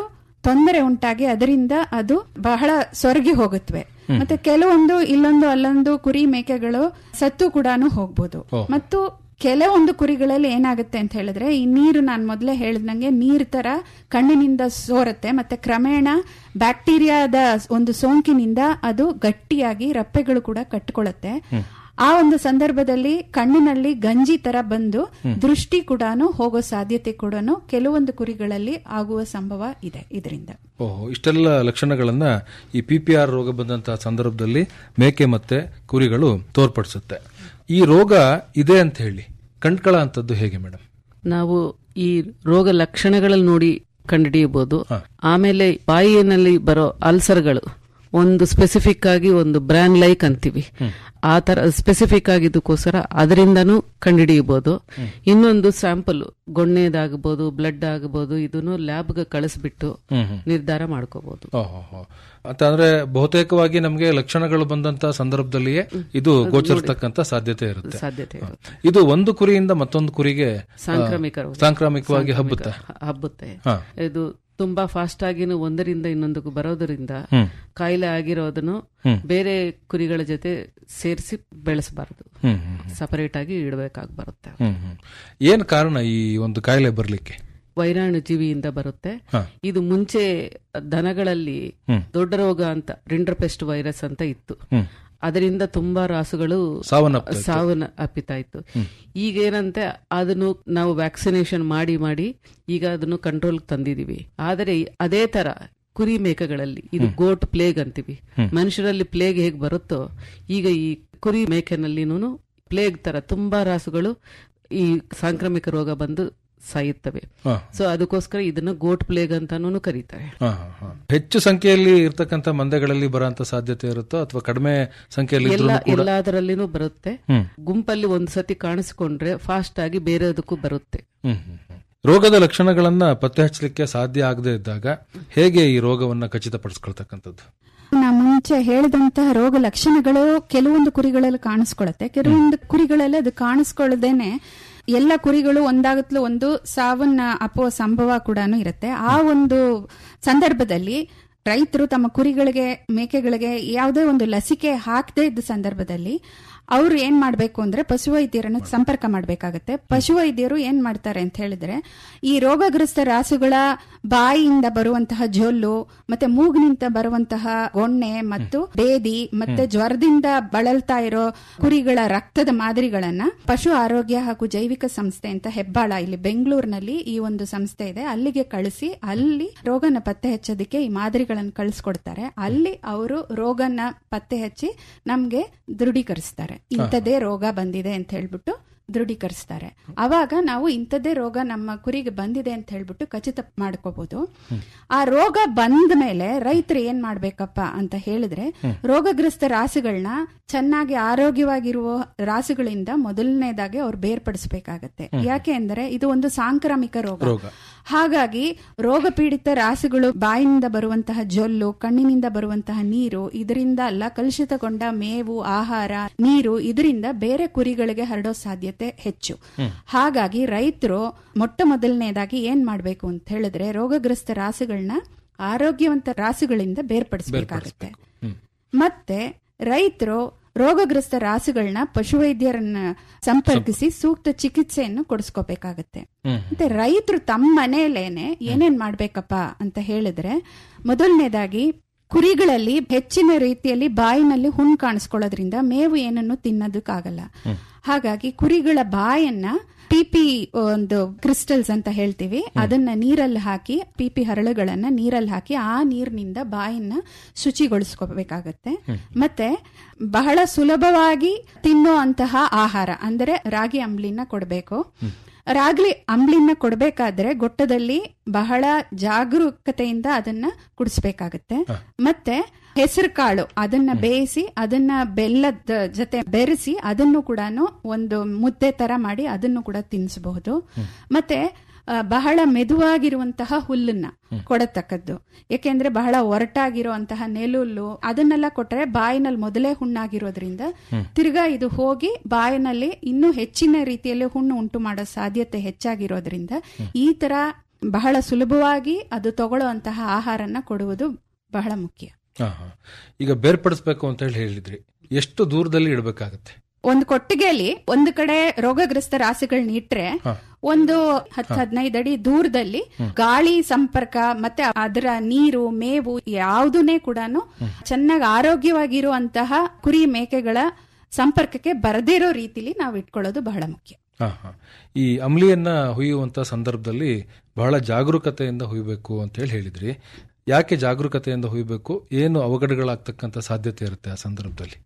ತೊಂದರೆ ಉಂಟಾಗಿ ಅದರಿಂದ ಅದು ಬಹಳ ಸೊರಗಿ ಹೋಗುತ್ತವೆ ಮತ್ತೆ ಕೆಲವೊಂದು ಇಲ್ಲೊಂದು ಅಲ್ಲೊಂದು ಕುರಿ ಮೇಕೆಗಳು ಸತ್ತು ಕೂಡ ಹೋಗ್ಬೋದು ಓಹ್. ಮತ್ತು ಕೆಲವೊಂದು ಕುರಿಗಳಲ್ಲಿ ಏನಾಗುತ್ತೆ ಅಂತ ಹೇಳಿದ್ರೆ ಈ ನೀರು ನಾನು ಮೊದಲೇ ಹೇಳಿದಂಗೆ ನೀರ್ ತರ ಕಣ್ಣಿನಿಂದ ಸೋರುತ್ತೆ ಮತ್ತೆ ಕ್ರಮೇಣ ಬ್ಯಾಕ್ಟೀರಿಯಾದ ಒಂದು ಸೋಂಕಿನಿಂದ ಅದು ಗಟ್ಟಿಯಾಗಿ ರಪ್ಪೆಗಳು ಕೂಡ ಕಟ್ಟಿಕೊಳ್ಳುತ್ತೆ ಆ ಒಂದು ಸಂದರ್ಭದಲ್ಲಿ ಕಣ್ಣಿನಲ್ಲಿ ಗಂಜಿ ತರ ಬಂದು ಹ್ಮ್. ದೃಷ್ಟಿ ಕೂಡ ಹೋಗೋ ಸಾಧ್ಯತೆ ಕೂಡ ಕೆಲವೊಂದು ಕುರಿಗಳಲ್ಲಿ ಆಗುವ ಸಂಭವ ಇದೆ ಇದರಿಂದ ಓಹೋ ಇಷ್ಟೆಲ್ಲ ಲಕ್ಷಣಗಳನ್ನ ಈ ಪಿ ಪಿ ಆರ್ ರೋಗ ಬಂದಂತಹ ಸಂದರ್ಭದಲ್ಲಿ ಮೇಕೆ ಮತ್ತೆ ಕುರಿಗಳು ತೋರ್ಪಡಿಸುತ್ತೆ ಈ ರೋಗ ಇದೆ ಅಂತ ಹೇಳಿ ಕಂಡ್ಕಳ ಅಂತದ್ದು ಹೇಗೆ ಮೇಡಮ್ ನಾವು ಈ ರೋಗ ಲಕ್ಷಣಗಳಲ್ಲಿ ನೋಡಿ ಕಂಡುಹಿಡಿಯಬಹುದು ಆಮೇಲೆ ಬಾಯಿನಲ್ಲಿ ಬರೋ ಅಲ್ಸರ್ಗಳು ಒಂದು ಸ್ಪೆಸಿಫಿಕ್ ಆಗಿ ಒಂದು ಬ್ರ್ಯಾನ್ ಲೈಕ್ ಅಂತೀವಿ ಆ ತರ ಸ್ಪೆಸಿಫಿಕ್ ಆಗಿದ್ದಕ್ಕೋಸ್ಕರ ಅದರಿಂದನೂ ಕಂಡುಹಿಡಿಯಬಹುದು ಇನ್ನೊಂದು ಸ್ಯಾಂಪಲ್ ಗೊಣ್ಣೆದಾಗಬಹುದು ಬ್ಲಡ್ ಆಗಬಹುದು ಇದನ್ನು ಲ್ಯಾಬ್ಗೆ ಕಳಿಸ್ಬಿಟ್ಟು ಹ್ಮ್, ಹ್ಮ್. ನಿರ್ಧಾರ ಮಾಡ್ಕೋಬಹುದು ಓಹೋ ಅಂತಂದ್ರೆ ಬಹುತೇಕವಾಗಿ ನಮಗೆ ಲಕ್ಷಣಗಳು ಬಂದಂತ ಸಂದರ್ಭದಲ್ಲಿಯೇ ಇದು ಗೋಚರಿಸ್ತಕ್ಕಂತ ಸಾಧ್ಯತೆ ಇರುತ್ತೆ ಸಾಧ್ಯತೆ ಹ. ಇದು ಒಂದು ಕುರಿಯಿಂದ ಮತ್ತೊಂದು ಕುರಿಗೆ ಆ, ಸಾಂಕ್ರಾಮಿಕ ರೋಗ. ಸಾಂಕ್ರಾಮಿಕವಾಗಿ ಸಾಂಕ್ರಾಮಿಕ ಹಬ್ಬುತ್ತೆ ಹ- ಹಬ್ಬುತ್ತೆ ಹಾ. ಇದು ತುಂಬಾ ಫಾಸ್ಟ್ ಆಗಿನೂ ಒಂದರಿಂದ ಇನ್ನೊಂದಕ್ಕೂ ಬರೋದರಿಂದ ಹ್ಮ್. ಕಾಯಿಲೆ ಆಗಿರೋದನ್ನು ಹ್ಮ್. ಬೇರೆ ಕುರಿಗಳ ಜೊತೆ ಸೇರಿಸಿ ಬೆಳೆಸಬಾರದು ಹ್ಮ್, ಹ್ಮ್, ಸಪರೇಟ್ ಆಗಿ ಇಡಬೇಕಾಗಿ ಬರುತ್ತೆ ಹ್ಮ್ ಹ್ಮ್. ಏನ್ ಕಾರಣ ಈ ಒಂದು ಕಾಯಿಲೆ ಬರ್ಲಿಕ್ಕೆ ವೈರಾಣು ಜೀವಿಯಿಂದ ಬರುತ್ತೆ ಹಾ. ಇದು ಮುಂಚೆ ದನಗಳಲ್ಲಿ ಹ್ಮ್. ದೊಡ್ಡ ರೋಗ ಅಂತ ರಿಂಡ್ರಪೆಸ್ಟ್ ವೈರಸ್ ಅಂತ ಇತ್ತು ಹ್ಮ್. ಅದರಿಂದ ತುಂಬಾ ರಾಸುಗಳು ಸಾವನ್ನಪ್ತಾ ಇತ್ತು. ಸಾವನ್ನ ಅಪ್ಪಿತಾ ಇತ್ತು ಹ್ಮ್. ಈಗ ಏನಂತೆ ಅದನ್ನು ನಾವು ವ್ಯಾಕ್ಸಿನೇಷನ್ ಮಾಡಿ ಮಾಡಿ ಈಗ ಅದನ್ನು ಕಂಟ್ರೋಲ್ ತಂದಿದೀವಿ ಆದರೆ ಅದೇ ತರ ಕುರಿ ಮೇಕೆಗಳಲ್ಲಿ ಇದು ಹ್ಮ್. ಗೋಟ್ ಪ್ಲೇಗ್ ಅಂತೀವಿ ಹ್ಮ್. ಮನುಷ್ಯರಲ್ಲಿ ಪ್ಲೇಗ್ ಹೇಗೆ ಬರುತ್ತೋ ಈಗ ಈ ಕುರಿ ಮೇಕೆನಲ್ಲಿನೂ ಪ್ಲೇಗ್ ತರ ತುಂಬಾ ರಾಸುಗಳು ಈ ಸಾಂಕ್ರಾಮಿಕ ರೋಗ ಬಂದು ಸಾಯುತ್ತವೆ ಹಾ. ಸೊ ಅದಕ್ಕೋಸ್ಕರ ಇದನ್ನ ಗೋಟ್ ಪ್ಲೇಗ್ ಅಂತಾನೂ ಕರೀತಾರೆ ಹ, ಹ, ಹ. ಹೆಚ್ಚು ಸಂಖ್ಯೆಯಲ್ಲಿ ಇರ್ತಕ್ಕಂಥ ಮಂದೆಗಳಲ್ಲಿ ಬರೋಂತ ಸಾಧ್ಯತೆ ಇರುತ್ತೋ ಅಥವಾ ಕಡಿಮೆ ಸಂಖ್ಯೆಯಲ್ಲಿ ಎಲ್ಲ ಇದ್ರೂ ಕೂಡ ಎಲ್ಲದರಲ್ಲಿನೂ ಬರುತ್ತೆ ಹ್ಮ್. ಗುಂಪಲ್ಲಿ ಒಂದ್ ಸತಿ ಕಾಣಿಸ್ಕೊಂಡ್ರೆ ಫಾಸ್ಟ್ ಆಗಿ ಬೇರೆದಕ್ಕೂ ಬರುತ್ತೆ ಹ್ಮ್, ಹ್ಮ್, ಹ್ಮ್. ರೋಗದ ಲಕ್ಷಣಗಳನ್ನ ಪತ್ತೆ ಹಚ್ಚಲಿಕ್ಕೆ ಸಾಧ್ಯ ಆಗದೆ ಇದ್ದಾಗ ಹೇಗೆ ಈ ರೋಗವನ್ನ ಖಚಿತಪಡಿಸ್ಕೊಳ್ತಕ್ಕಂಥದ್ದು ನಾ ಮುಂಚೆ ಹೇಳಿದಂತಹ ರೋಗ ಲಕ್ಷಣಗಳು ಕೆಲವೊಂದು ಕುರಿಗಳಲ್ಲಿ ಕಾಣಿಸ್ಕೊಳ್ಳುತ್ತೆ ಕೆಲವೊಂದು ಕುರಿಗಳಲ್ಲಿ ಅದು ಕಾಣಿಸ್ಕೊಳ್ಳದೇನೆ ಎಲ್ಲ ಕುರಿಗಳು ಒಂದಾಗತ್ಲು ಒಂದು ಸಾವನ್ನ ಅಪ್ಪುವ ಸಂಭವ ಕೂಡ ಇರುತ್ತೆ ಆ ಒಂದು ಸಂದರ್ಭದಲ್ಲಿ ರೈತರು ತಮ್ಮ ಕುರಿಗಳಿಗೆ ಮೇಕೆಗಳಿಗೆ ಯಾವುದೇ ಒಂದು ಲಸಿಕೆ ಹಾಕದೇ ಇದ್ದ ಸಂದರ್ಭದಲ್ಲಿ ಅವರು ಏನ್ ಮಾಡ್ಬೇಕು ಅಂದ್ರೆ ಪಶುವೈದ್ಯರನ್ನು ಸಂಪರ್ಕ ಮಾಡಬೇಕಾಗತ್ತೆ ಪಶುವೈದ್ಯರು ಏನ್ ಮಾಡ್ತಾರೆ ಅಂತ ಹೇಳಿದ್ರೆ ಈ ರೋಗಗ್ರಸ್ತ ರಾಸುಗಳ ಬಾಯಿಯಿಂದ ಬರುವಂತಹ ಜೊಲ್ಲು ಮತ್ತೆ ಮೂಗಿನಿಂದ ಬರುವಂತಹ ಗೊಣ್ಣೆ ಮತ್ತು ಬೇದಿ ಮತ್ತೆ ಜ್ವರದಿಂದ ಬಳಲ್ತಾ ಇರೋ ಕುರಿಗಳ ರಕ್ತದ ಮಾದರಿಗಳನ್ನ ಪಶು ಆರೋಗ್ಯ ಹಾಗೂ ಜೈವಿಕ ಸಂಸ್ಥೆ ಅಂತ ಹೆಬ್ಬಾಳ ಇಲ್ಲಿ ಬೆಂಗಳೂರಿನಲ್ಲಿ ಈ ಒಂದು ಸಂಸ್ಥೆ ಇದೆ ಅಲ್ಲಿಗೆ ಕಳಿಸಿ ಅಲ್ಲಿ ರೋಗನ ಪತ್ತೆ ಹಚ್ಚೋದಕ್ಕೆ ಈ ಮಾದರಿಗಳನ್ನು ಕಳಿಸ್ಕೊಡ್ತಾರೆ ಅಲ್ಲಿ ಅವರು ರೋಗನ ಪತ್ತೆ ಹಚ್ಚಿ ನಮ್ಗೆ ದೃಢೀಕರಿಸ್ತಾರೆ ಇಂಥದ್ದೇ ರೋಗ ಬಂದಿದೆ ಅಂತ ಹೇಳ್ಬಿಟ್ಟು ದೃಢೀಕರಿಸ್ತಾರೆ ಅವಾಗ ನಾವು ಇಂಥದ್ದೇ ರೋಗ ನಮ್ಮ ಕುರಿಗೆ ಬಂದಿದೆ ಅಂತ ಹೇಳ್ಬಿಟ್ಟು ಖಚಿತ ಮಾಡ್ಕೋಬಹುದು ಆ ರೋಗ ಬಂದ ಮೇಲೆ ರೈತರು ಏನ್ ಮಾಡ್ಬೇಕಪ್ಪ ಅಂತ ಹೇಳಿದ್ರೆ ರೋಗಗ್ರಸ್ತ ರಾಸುಗಳನ್ನ ಚೆನ್ನಾಗಿ ಆರೋಗ್ಯವಾಗಿರುವ ರಾಸುಗಳಿಂದ ಮೊದಲನೇದಾಗಿ ಅವ್ರು ಬೇರ್ಪಡಿಸಬೇಕಾಗತ್ತೆ ಯಾಕೆ ಅಂದ್ರೆ ಇದು ಒಂದು ಸಾಂಕ್ರಾಮಿಕ ರೋಗ ರೋಗ. ಹಾಗಾಗಿ ರೋಗ ಪೀಡಿತ ರಾಸುಗಳು ಬಾಯಿನಿಂದ ಬರುವಂತಹ ಜೊಲ್ಲು ಕಣ್ಣಿನಿಂದ ಬರುವಂತಹ ನೀರು ಇದರಿಂದ ಅಲ್ಲ ಕಲುಷಿತಗೊಂಡ ಮೇವು ಆಹಾರ ನೀರು ಇದರಿಂದ ಬೇರೆ ಕುರಿಗಳಿಗೆ ಹರಡೋ ಸಾಧ್ಯತೆ ಹೆಚ್ಚು ಹಾಗಾಗಿ ರೈತರು ಮೊಟ್ಟ ಮೊದಲನೇದಾಗಿ ಏನ್ ಮಾಡ್ಬೇಕು ಅಂತ ಹೇಳಿದ್ರೆ ರೋಗಗ್ರಸ್ತ ರಾಸುಗಳನ್ನ ಆರೋಗ್ಯವಂತ ರಾಸುಗಳಿಂದ ಬೇರ್ಪಡಿಸಬೇಕಾಗತ್ತೆ ಮತ್ತೆ ರೈತರು ರೋಗಗ್ರಸ್ತ ರಾಸುಗಳನ್ನ ಪಶುವೈದ್ಯರನ್ನ ಸಂಪರ್ಕಿಸಿ ಸೂಕ್ತ ಚಿಕಿತ್ಸೆಯನ್ನು ಕೊಡಿಸ್ಕೋಬೇಕಾಗತ್ತೆ ಮತ್ತೆ ರೈತರು ತಮ್ಮ ಮನೆಯಲ್ಲೇನೆ ಏನೇನ್ ಮಾಡ್ಬೇಕಪ್ಪ ಅಂತ ಹೇಳಿದ್ರೆ ಮೊದಲನೇದಾಗಿ ಕುರಿಗಳಲ್ಲಿ ಹೆಚ್ಚಿನ ರೀತಿಯಲ್ಲಿ ಬಾಯಿನಲ್ಲಿ ಹುಣ್ಣು ಕಾಣಿಸ್ಕೊಳ್ಳೋದ್ರಿಂದ ಮೇವು ಏನನ್ನು ತಿನ್ನೋದಕ್ಕಾಗಲ್ಲ ಹಾಗಾಗಿ ಕುರಿಗಳ ಬಾಯನ್ನ ಪಿಪಿ ಒಂದು ಕ್ರಿಸ್ಟಲ್ಸ್ ಅಂತ ಹೇಳ್ತೀವಿ ಅದನ್ನ ನೀರಲ್ಲಿ ಹಾಕಿ ಪಿಪಿ ಹರಳುಗಳನ್ನ ನೀರಲ್ಲಿ ಹಾಕಿ ಆ ನೀರಿನಿಂದ ಬಾಯನ್ನ ಶುಚಿಗೊಳಿಸ್ಕೋಬೇಕಾಗತ್ತೆ ಮತ್ತೆ ಬಹಳ ಸುಲಭವಾಗಿ ತಿನ್ನುವಂತಹ ಆಹಾರ ಅಂದರೆ ರಾಗಿ ಅಂಬ್ಲಿನ ಕೊಡಬೇಕು ರಾಗಿ ಅಂಬ್ಲಿನ ಕೊಡಬೇಕಾದ್ರೆ ಗೊಟ್ಟದಲ್ಲಿ ಬಹಳ ಜಾಗರೂಕತೆಯಿಂದ ಅದನ್ನ ಕುಡಿಸ್ಬೇಕಾಗತ್ತೆ ಮತ್ತೆ ಹೆಸರು ಕಾಳು ಅದನ್ನ ಬೇಯಿಸಿ ಅದನ್ನ ಬೆಲ್ಲದ ಜೊತೆ ಬೆರೆಸಿ ಅದನ್ನು ಕೂಡ ಒಂದು ಮುದ್ದೆ ತರ ಮಾಡಿ ಅದನ್ನು ಕೂಡ ತಿನ್ನಿಸಬಹುದು ಮತ್ತೆ ಆ, ಬಹಳ ಮೆದುವಾಗಿರುವಂತಹ ಹುಲ್ಲನ್ನ ಕೊಡತಕ್ಕದ್ದು ಯಾಕೆಂದ್ರೆ ಬಹಳ ಒರಟಾಗಿರುವಂತಹ ನೆಲುಲ್ಲು ಅದನ್ನೆಲ್ಲ ಕೊಟ್ಟರೆ ಬಾಯಿನಲ್ಲಿ ಮೊದಲೇ ಹುಣ್ಣಾಗಿರೋದ್ರಿಂದ ತಿರ್ಗಾ ಇದು ಹೋಗಿ ಬಾಯಿನಲ್ಲಿ ಇನ್ನೂ ಹೆಚ್ಚಿನ ರೀತಿಯಲ್ಲಿ ಹುಣ್ಣು ಉಂಟು ಮಾಡೋ ಸಾಧ್ಯತೆ ಹೆಚ್ಚಾಗಿರೋದ್ರಿಂದ ಈ ತರ ಬಹಳ ಸುಲಭವಾಗಿ ಅದು ತಗೊಳ್ಳುವಂತಹ ಆಹಾರನ ಕೊಡುವುದು ಬಹಳ ಮುಖ್ಯ ಹಾ, ಹಾ. ಈಗ ಬೇರ್ಪಡಿಸ್ಬೇಕು ಅಂತ ಹೇಳಿ ಹೇಳಿದ್ರಿ ಎಷ್ಟು ದೂರದಲ್ಲಿ ಇಡಬೇಕಾಗತ್ತೆ ಒಂದು ಕೊಟ್ಟಿಗೆಯಲ್ಲಿ ಒಂದು ಕಡೆ ರೋಗಗ್ರಸ್ತ ರಾಸುಗಳನ್ನ ಇಟ್ರೆ ಹಾ. ಒಂದು ಹತ್ತು ಹದಿನೈದು ಅಡಿ ದೂರದಲ್ಲಿ ಗಾಳಿ ಸಂಪರ್ಕ ಮತ್ತೆ ಅದರ ನೀರು ಮೇವು ಯಾವುದನ್ನೇ ಕೂಡ ಚೆನ್ನಾಗಿ ಆರೋಗ್ಯವಾಗಿರುವಂತಹ ಕುರಿ ಮೇಕೆಗಳ ಸಂಪರ್ಕಕ್ಕೆ ಬರದಿರೋ ರೀತಿಲಿ ನಾವು ಇಟ್ಕೊಳ್ಳೋದು ಬಹಳ ಮುಖ್ಯ ಹಾ, ಹಾ. ಈ ಅಮ್ಲಿಯನ್ನ ಹುಯ್ಯುವಂತ ಸಂದರ್ಭದಲ್ಲಿ ಬಹಳ ಜಾಗರೂಕತೆಯಿಂದ ಹುಯ್ಬೇಕು ಅಂತ ಹೇಳಿ ಹೇಳಿದ್ರಿ ಯಾಕೆ ಜಾಗರೂಕತೆಯಿಂದ ಹುಯ್ಬೇಕು ಏನು ಅವಘಡಗಳಾಗ್ತಕ್ಕಂಥ ಸಾಧ್ಯತೆ ಇರುತ್ತೆ ಆ ಸಂದರ್ಭದಲ್ಲಿ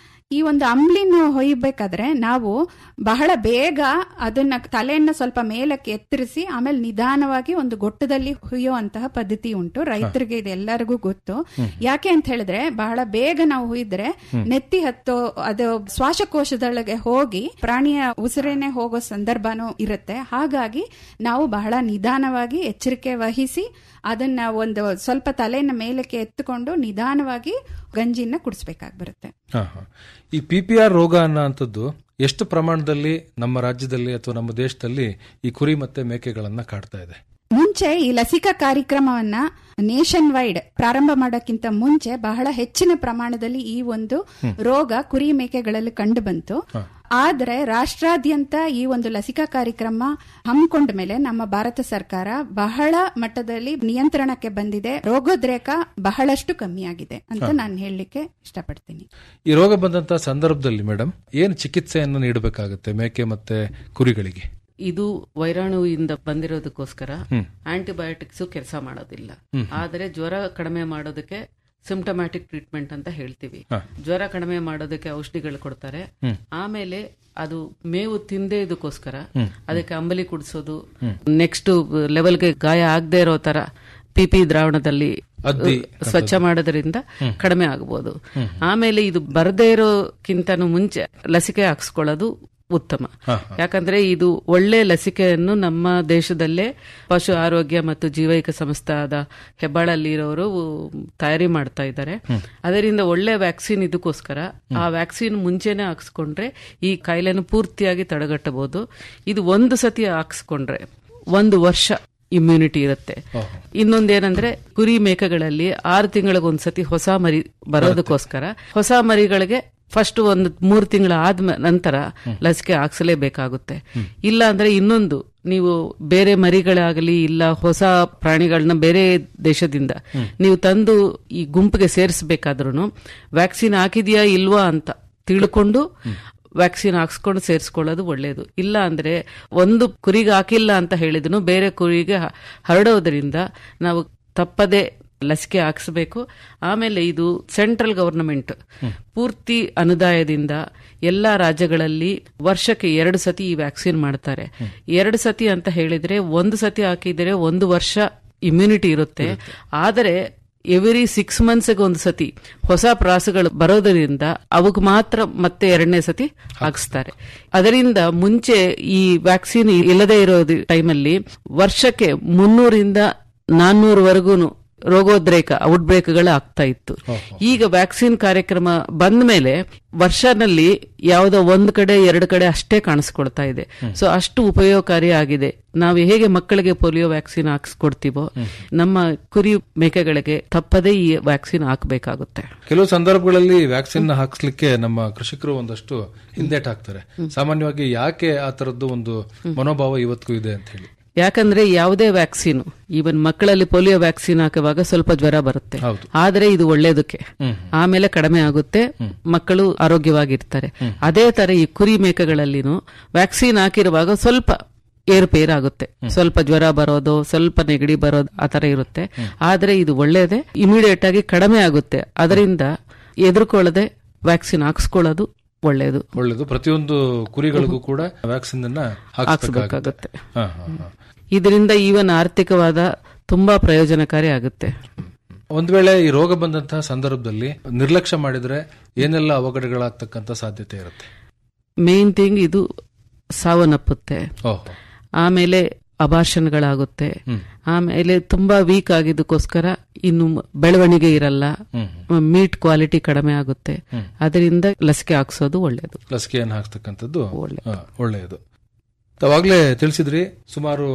ಈ ಒಂದು ಅಂಬ್ಲಿನ ಹೊಯ್ಬೇಕಾದ್ರೆ ನಾವು ಬಹಳ ಬೇಗ ಅದನ್ನ ತಲೆಯನ್ನ ಸ್ವಲ್ಪ ಮೇಲಕ್ಕೆ ಎತ್ತರಿಸಿ ಆಮೇಲೆ ನಿಧಾನವಾಗಿ ಒಂದು ಗೊಟ್ಟದಲ್ಲಿ ಹುಯ್ಯುವಂತಹ ಪದ್ಧತಿ ಉಂಟು ರೈತರಿಗೆ ಇದೆಲ್ಲರಿಗೂ ಗೊತ್ತು ಯಾಕೆ ಅಂತ ಹೇಳಿದ್ರೆ ಬಹಳ ಬೇಗ ನಾವು ಹುಯ್ದ್ರೆ ನೆತ್ತಿ ಹತ್ತೋ ಅದು ಶ್ವಾಸಕೋಶದೊಳಗೆ ಹೋಗಿ ಪ್ರಾಣಿಯ ಉಸಿರೇನೆ ಹೋಗೋ ಸಂದರ್ಭನೂ ಇರುತ್ತೆ ಹಾಗಾಗಿ ನಾವು ಬಹಳ ನಿಧಾನವಾಗಿ ಎಚ್ಚರಿಕೆ ವಹಿಸಿ ಅದನ್ನ ಒಂದು ಸ್ವಲ್ಪ ತಲೆಯನ್ನ ಮೇಲಕ್ಕೆ ಎತ್ತುಕೊಂಡು ನಿಧಾನವಾಗಿ ಗಂಜಿನ ಕುಡಿಸ್ಬೇಕಾಗಿ ಬರುತ್ತೆ ಹಾ, ಹಾ. ಈ ಪಿ ಪಿ ಆರ್ ರೋಗ ಅನ್ನೋಂಥದ್ದು ಎಷ್ಟು ಪ್ರಮಾಣದಲ್ಲಿ ನಮ್ಮ ರಾಜ್ಯದಲ್ಲಿ ಅಥವಾ ನಮ್ಮ ದೇಶದಲ್ಲಿ ಈ ಕುರಿ ಮತ್ತೆ ಮೇಕೆಗಳನ್ನ ಕಾಡ್ತಾ ಇದೆ ಮುಂಚೆ ಈ ಲಸಿಕಾ ಕಾರ್ಯಕ್ರಮವನ್ನ ನೇಷನ್ ವೈಡ್ ಪ್ರಾರಂಭ ಮಾಡೋಕ್ಕಿಂತ ಮುಂಚೆ ಬಹಳ ಹೆಚ್ಚಿನ ಪ್ರಮಾಣದಲ್ಲಿ ಈ ಒಂದು ರೋಗ ಕುರಿ ಮೇಕೆಗಳಲ್ಲಿ ಕಂಡು ಬಂತು ಆದ್ರೆ ರಾಷ್ಟ್ರಾದ್ಯಂತ ಈ ಒಂದು ಲಸಿಕಾ ಕಾರ್ಯಕ್ರಮ ಹಮ್ಮಿಕೊಂಡ ಮೇಲೆ ನಮ್ಮ ಭಾರತ ಸರ್ಕಾರ ಬಹಳ ಮಟ್ಟದಲ್ಲಿ ನಿಯಂತ್ರಣಕ್ಕೆ ಬಂದಿದೆ ರೋಗೋದ್ರೇಕ ಬಹಳಷ್ಟು ಕಮ್ಮಿಯಾಗಿದೆ ಅಂತ ಹಾ. ನಾನು ಹೇಳಲಿಕ್ಕೆ ಇಷ್ಟಪಡ್ತೀನಿ ಈ ರೋಗ ಬಂದಂತ ಸಂದರ್ಭದಲ್ಲಿ ಮೇಡಮ್ ಏನು ಚಿಕಿತ್ಸೆಯನ್ನು ನೀಡಬೇಕಾಗುತ್ತೆ ಮೇಕೆ ಮತ್ತೆ ಕುರಿಗಳಿಗೆ ಇದು ವೈರಾಣುವಿಂದ ಬಂದಿರೋದಕ್ಕೋಸ್ಕರ ಹ್ಮ್. ಆಂಟಿಬಯೋಟಿಕ್ಸ್ ಕೆಲಸ ಮಾಡೋದಿಲ್ಲ ಹ್ಮ್. ಆದರೆ ಜ್ವರ ಕಡಿಮೆ ಮಾಡೋದಕ್ಕೆ ಸಿಂಪ್ಟಮ್ಯಾಟಿಕ್ ಟ್ರೀಟ್ಮೆಂಟ್ ಅಂತ ಹೇಳ್ತೀವಿ ಹಾ. ಜ್ವರ ಕಡಿಮೆ ಮಾಡೋದಕ್ಕೆ ಔಷಧಿಗಳು ಕೊಡ್ತಾರೆ ಹ್ಮ್. ಆಮೇಲೆ ಅದು ಮೇವು ತಿಂದೇ ಇದಕ್ಕೋಸ್ಕರ ಹ್ಮ್. ಅದಕ್ಕೆ ಅಂಬಲಿ ಕುಡಿಸೋದು ಹ್ಮ್. ನೆಕ್ಸ್ಟ್ ಲೆವೆಲ್ಗೆ ಗಾಯ ಆಗದೆ ಇರೋ ತರ ಪಿ ಪಿ ದ್ರಾವಣದಲ್ಲಿ ಅದ್ದಿ ಅಹ್, ಸ್ವಚ್ಛ ಮಾಡೋದ್ರಿಂದ ಹ್ಮ್. ಕಡಿಮೆ ಆಗಬಹುದು ಹ್ಮ್. ಆಮೇಲೆ ಇದು ಬರದೇ ಇರೋಕ್ಕಿಂತನೂ ಮುಂಚೆ ಲಸಿಕೆ ಹಾಕ್ಸ್ಕೊಳ್ಳೋದು ಉತ್ತಮ ಹಾ, ಹಾ. ಯಾಕಂದ್ರೆ ಇದು ಒಳ್ಳೆ ಲಸಿಕೆಯನ್ನು ನಮ್ಮ ದೇಶದಲ್ಲೇ ಪಶು ಆರೋಗ್ಯ ಮತ್ತು ಜೀವೈಕ ಸಂಸ್ಥೆ ಆದ ಹೆಬ್ಬಾಳಲ್ಲಿ ಇರೋರು ತಯಾರಿ ಮಾಡ್ತಾ ಇದ್ದಾರೆ ಹ್ಮ್. ಅದರಿಂದ ಒಳ್ಳೆ ವ್ಯಾಕ್ಸಿನ್ ಇದಕ್ಕೋಸ್ಕರ ಆ ವ್ಯಾಕ್ಸಿನ್ ಮುಂಚೆನೆ ಹಾಕ್ಸ್ಕೊಂಡ್ರೆ ಈ ಕಾಯಿಲೆನ ಪೂರ್ತಿಯಾಗಿ ತಡೆಗಟ್ಟಬಹುದು ಇದು ಒಂದು ಸತಿ ಹಾಕ್ಸ್ಕೊಂಡ್ರೆ ಒಂದು ವರ್ಷ ಇಮ್ಯುನಿಟಿ ಇರುತ್ತೆ ಇನ್ನೊಂದೇನಂದ್ರೆ ಕುರಿ ಮೇಕೆಗಳಲ್ಲಿ ಆರು ತಿಂಗಳಿಗೊಂದ್ಸತಿ ಹೊಸ ಮರಿ ಬರೋದಕ್ಕೋಸ್ಕರ ಹೊಸ ಮರಿಗಳಿಗೆ ಫಸ್ಟ್ ಒಂದು ಮೂರು ತಿಂಗಳ ಆದ ನಂತರ ಲಸಿಕೆ ಹಾಕ್ಸಲೇಬೇಕಾಗುತ್ತೆ ಇಲ್ಲ ಅಂದ್ರೆ ಇನ್ನೊಂದು ನೀವು ಬೇರೆ ಮರಿಗಳಾಗಲಿ ಇಲ್ಲ ಹೊಸ ಪ್ರಾಣಿಗಳನ್ನ ಬೇರೆ ದೇಶದಿಂದ ನೀವು ತಂದು ಈ ಗುಂಪಿಗೆ ಸೇರಿಸಬೇಕಾದ್ರೂ ವ್ಯಾಕ್ಸಿನ್ ಹಾಕಿದ್ಯಾ ಇಲ್ವಾ ಅಂತ ತಿಳ್ಕೊಂಡು ವ್ಯಾಕ್ಸಿನ್ ಹಾಕ್ಸ್ಕೊಂಡು ಸೇರಿಸ್ಕೊಳ್ಳೋದು ಒಳ್ಳೆಯದು ಇಲ್ಲ ಅಂದ್ರೆ ಒಂದು ಕುರಿಗೆ ಹಾಕಿಲ್ಲ ಅಂತ ಹೇಳಿದ್ರು ಬೇರೆ ಕುರಿಗೆ ಹ- ಹರಡೋದ್ರಿಂದ ನಾವು ತಪ್ಪದೆ ಲಸಿಕೆ ಹಾಕಿಸ್ಬೇಕು ಆಮೇಲೆ ಇದು ಸೆಂಟ್ರಲ್ ಗವರ್ನಮೆಂಟ್ ಪೂರ್ತಿ ಅನುದಾಯದಿಂದ ಎಲ್ಲಾ ರಾಜ್ಯಗಳಲ್ಲಿ ವರ್ಷಕ್ಕೆ ಎರಡು ಸತಿ ಈ ವ್ಯಾಕ್ಸಿನ್ ಮಾಡ್ತಾರೆ ಎರಡು ಸತಿ ಅಂತ ಹೇಳಿದ್ರೆ ಒಂದು ಸತಿ ಹಾಕಿದರೆ ಒಂದು ವರ್ಷ ಇಮ್ಯುನಿಟಿ ಇರುತ್ತೆ ಆದರೆ ಎವ್ರಿ ಸಿಕ್ಸ್ ಮಂತ್ಸ್ಗೆ ಒಂದು ಸತಿ ಹೊಸ ಪ್ರಾಸಗಳು ಬರೋದರಿಂದ ಅವಕ್ಕೆ ಮಾತ್ರ ಮತ್ತೆ ಎರಡನೇ ಸತಿ ಹಾಕಿಸ್ತಾರೆ ಅದರಿಂದ ಮುಂಚೆ ಈ ವ್ಯಾಕ್ಸಿನ್ ಇಲ್ಲದೆ ಇರೋದು ಟೈಮಲ್ಲಿ ವರ್ಷಕ್ಕೆ ಮುನ್ನೂರಿಂದ ನಾನ್ನೂರವರೆಗೂ ರೋಗೋದ್ರೇಕ ಔಟ್ಬ್ರೇಕ್ಗಳು ಆಗ್ತಾ ಇತ್ತು ಈಗ ವ್ಯಾಕ್ಸಿನ್ ಕಾರ್ಯಕ್ರಮ ಬಂದ ಮೇಲೆ ವರ್ಷನಲ್ಲಿ ಯಾವುದೋ ಒಂದು ಕಡೆ ಎರಡು ಕಡೆ ಅಷ್ಟೇ ಕಾಣಿಸ್ಕೊಳ್ತಾ ಇದೆ ಸೊ ಅಷ್ಟು ಉಪಯೋಗಕಾರಿ ಆಗಿದೆ ನಾವು ಹೇಗೆ ಮಕ್ಕಳಿಗೆ ಪೋಲಿಯೋ ವ್ಯಾಕ್ಸಿನ್ ಹಾಕ್ಸ್ಕೊಡ್ತೀವೋ ನಮ್ಮ ಕುರಿ ಮೇಕೆಗಳಿಗೆ ತಪ್ಪದೇ ಈ ವ್ಯಾಕ್ಸಿನ್ ಹಾಕಬೇಕಾಗುತ್ತೆ ಕೆಲವು ಸಂದರ್ಭಗಳಲ್ಲಿ ವ್ಯಾಕ್ಸಿನ್ ಹಾಕ್ಸ್ಲಿಕ್ಕೆ ನಮ್ಮ ಕೃಷಿಕರು ಒಂದಷ್ಟು ಹಿಂದೇಟ್ ಹಾಕ್ತಾರೆ ಸಾಮಾನ್ಯವಾಗಿ ಯಾಕೆ ಆ ತರದ್ದು ಒಂದು ಮನೋಭಾವ ಇವತ್ತಿಗೂ ಇದೆ ಅಂತ ಹೇಳಿ ಯಾಕಂದ್ರೆ ಯಾವುದೇ ವ್ಯಾಕ್ಸಿನ್ ಈವನ್ ಮಕ್ಕಳಲ್ಲಿ ಪೋಲಿಯೋ ವ್ಯಾಕ್ಸಿನ್ ಹಾಕುವಾಗ ಸ್ವಲ್ಪ ಜ್ವರ ಬರುತ್ತೆ ಹೌದು. ಆದರೆ ಇದು ಒಳ್ಳೇದಕ್ಕೆ ಹ್ಮ್. ಆಮೇಲೆ ಕಡಿಮೆ ಆಗುತ್ತೆ ಮಕ್ಕಳು ಆರೋಗ್ಯವಾಗಿರ್ತಾರೆ ಅದೇ ತರ ಈ ಕುರಿ ಮೇಕೆಗಳಲ್ಲಿನೂ ವ್ಯಾಕ್ಸಿನ್ ಹಾಕಿರುವಾಗ ಸ್ವಲ್ಪ ಏರುಪೇರು ಆಗುತ್ತೆ ಸ್ವಲ್ಪ ಜ್ವರ ಬರೋದು ಸ್ವಲ್ಪ ನೆಗಡಿ ಬರೋದು ಆ ತರ ಇರುತ್ತೆ ಆದ್ರೆ ಇದು ಒಳ್ಳೇದೇ ಇಮಿಡಿಯೇಟ್ ಆಗಿ ಕಡಿಮೆ ಆಗುತ್ತೆ ಅದರಿಂದ ಎದುರ್ಕೊಳ್ಳದೆ ವ್ಯಾಕ್ಸಿನ್ ಹಾಕ್ಸ್ಕೊಳ್ಳೋದು ಒಳ್ಳೇದು ಒಳ್ಳೇದು ಪ್ರತಿಯೊಂದು ಕುರಿಗಳಿಗೂ ಕೂಡ ವ್ಯಾಕ್ಸಿನ್ ಅನ್ನ ಹಾಕ್ಸ್ಬೇಕಾಗುತ್ತೆ ಹಾಕ್ಸ್ಬೇಕಾಗುತ್ತೆ. ಹಾ, ಹಾ, ಹಾ. ಇದರಿಂದ ಈವನ್ ಆರ್ಥಿಕವಾದ ತುಂಬಾ ಪ್ರಯೋಜನಕಾರಿ ಆಗುತ್ತೆ ಒಂದ್ ವೇಳೆ ಈ ರೋಗ ಬಂದಂತಹ ಸಂದರ್ಭದಲ್ಲಿ ನಿರ್ಲಕ್ಷ್ಯ ಮಾಡಿದ್ರೆ ಏನೆಲ್ಲ ಅವಘಡಗಳಾಗ್ತಕ್ಕಂಥ ಸಾಧ್ಯತೆ ಇರುತ್ತೆ ಮೇನ್ ಥಿಂಗ್ ಇದು ಸಾವನ್ನಪ್ಪುತ್ತೆ ಓಹೋ ಆಮೇಲೆ ಅಭಾಷಣಗಳಾಗುತ್ತೆ ಆಮೇಲೆ ತುಂಬಾ ವೀಕ್ ಆಗಿದ್ದಕ್ಕೋಸ್ಕರ ಇನ್ನು ಬೆಳವಣಿಗೆ ಇರಲ್ಲ ಮೀಟ್ ಕ್ವಾಲಿಟಿ ಕಡಿಮೆ ಆಗುತ್ತೆ ಅದರಿಂದ ಲಸಿಕೆ ಹಾಕ್ಸೋದು ಒಳ್ಳೇದು ಲಸಿಕೆಯನ್ನು ಹಾಕ್ತಕ್ಕಂಥದ್ದು ಆ, ಒಳ್ಳೆಯದು ತಾವಾಗ್ಲೇ ತಿಳಿಸಿದ್ರಿ ಸುಮಾರು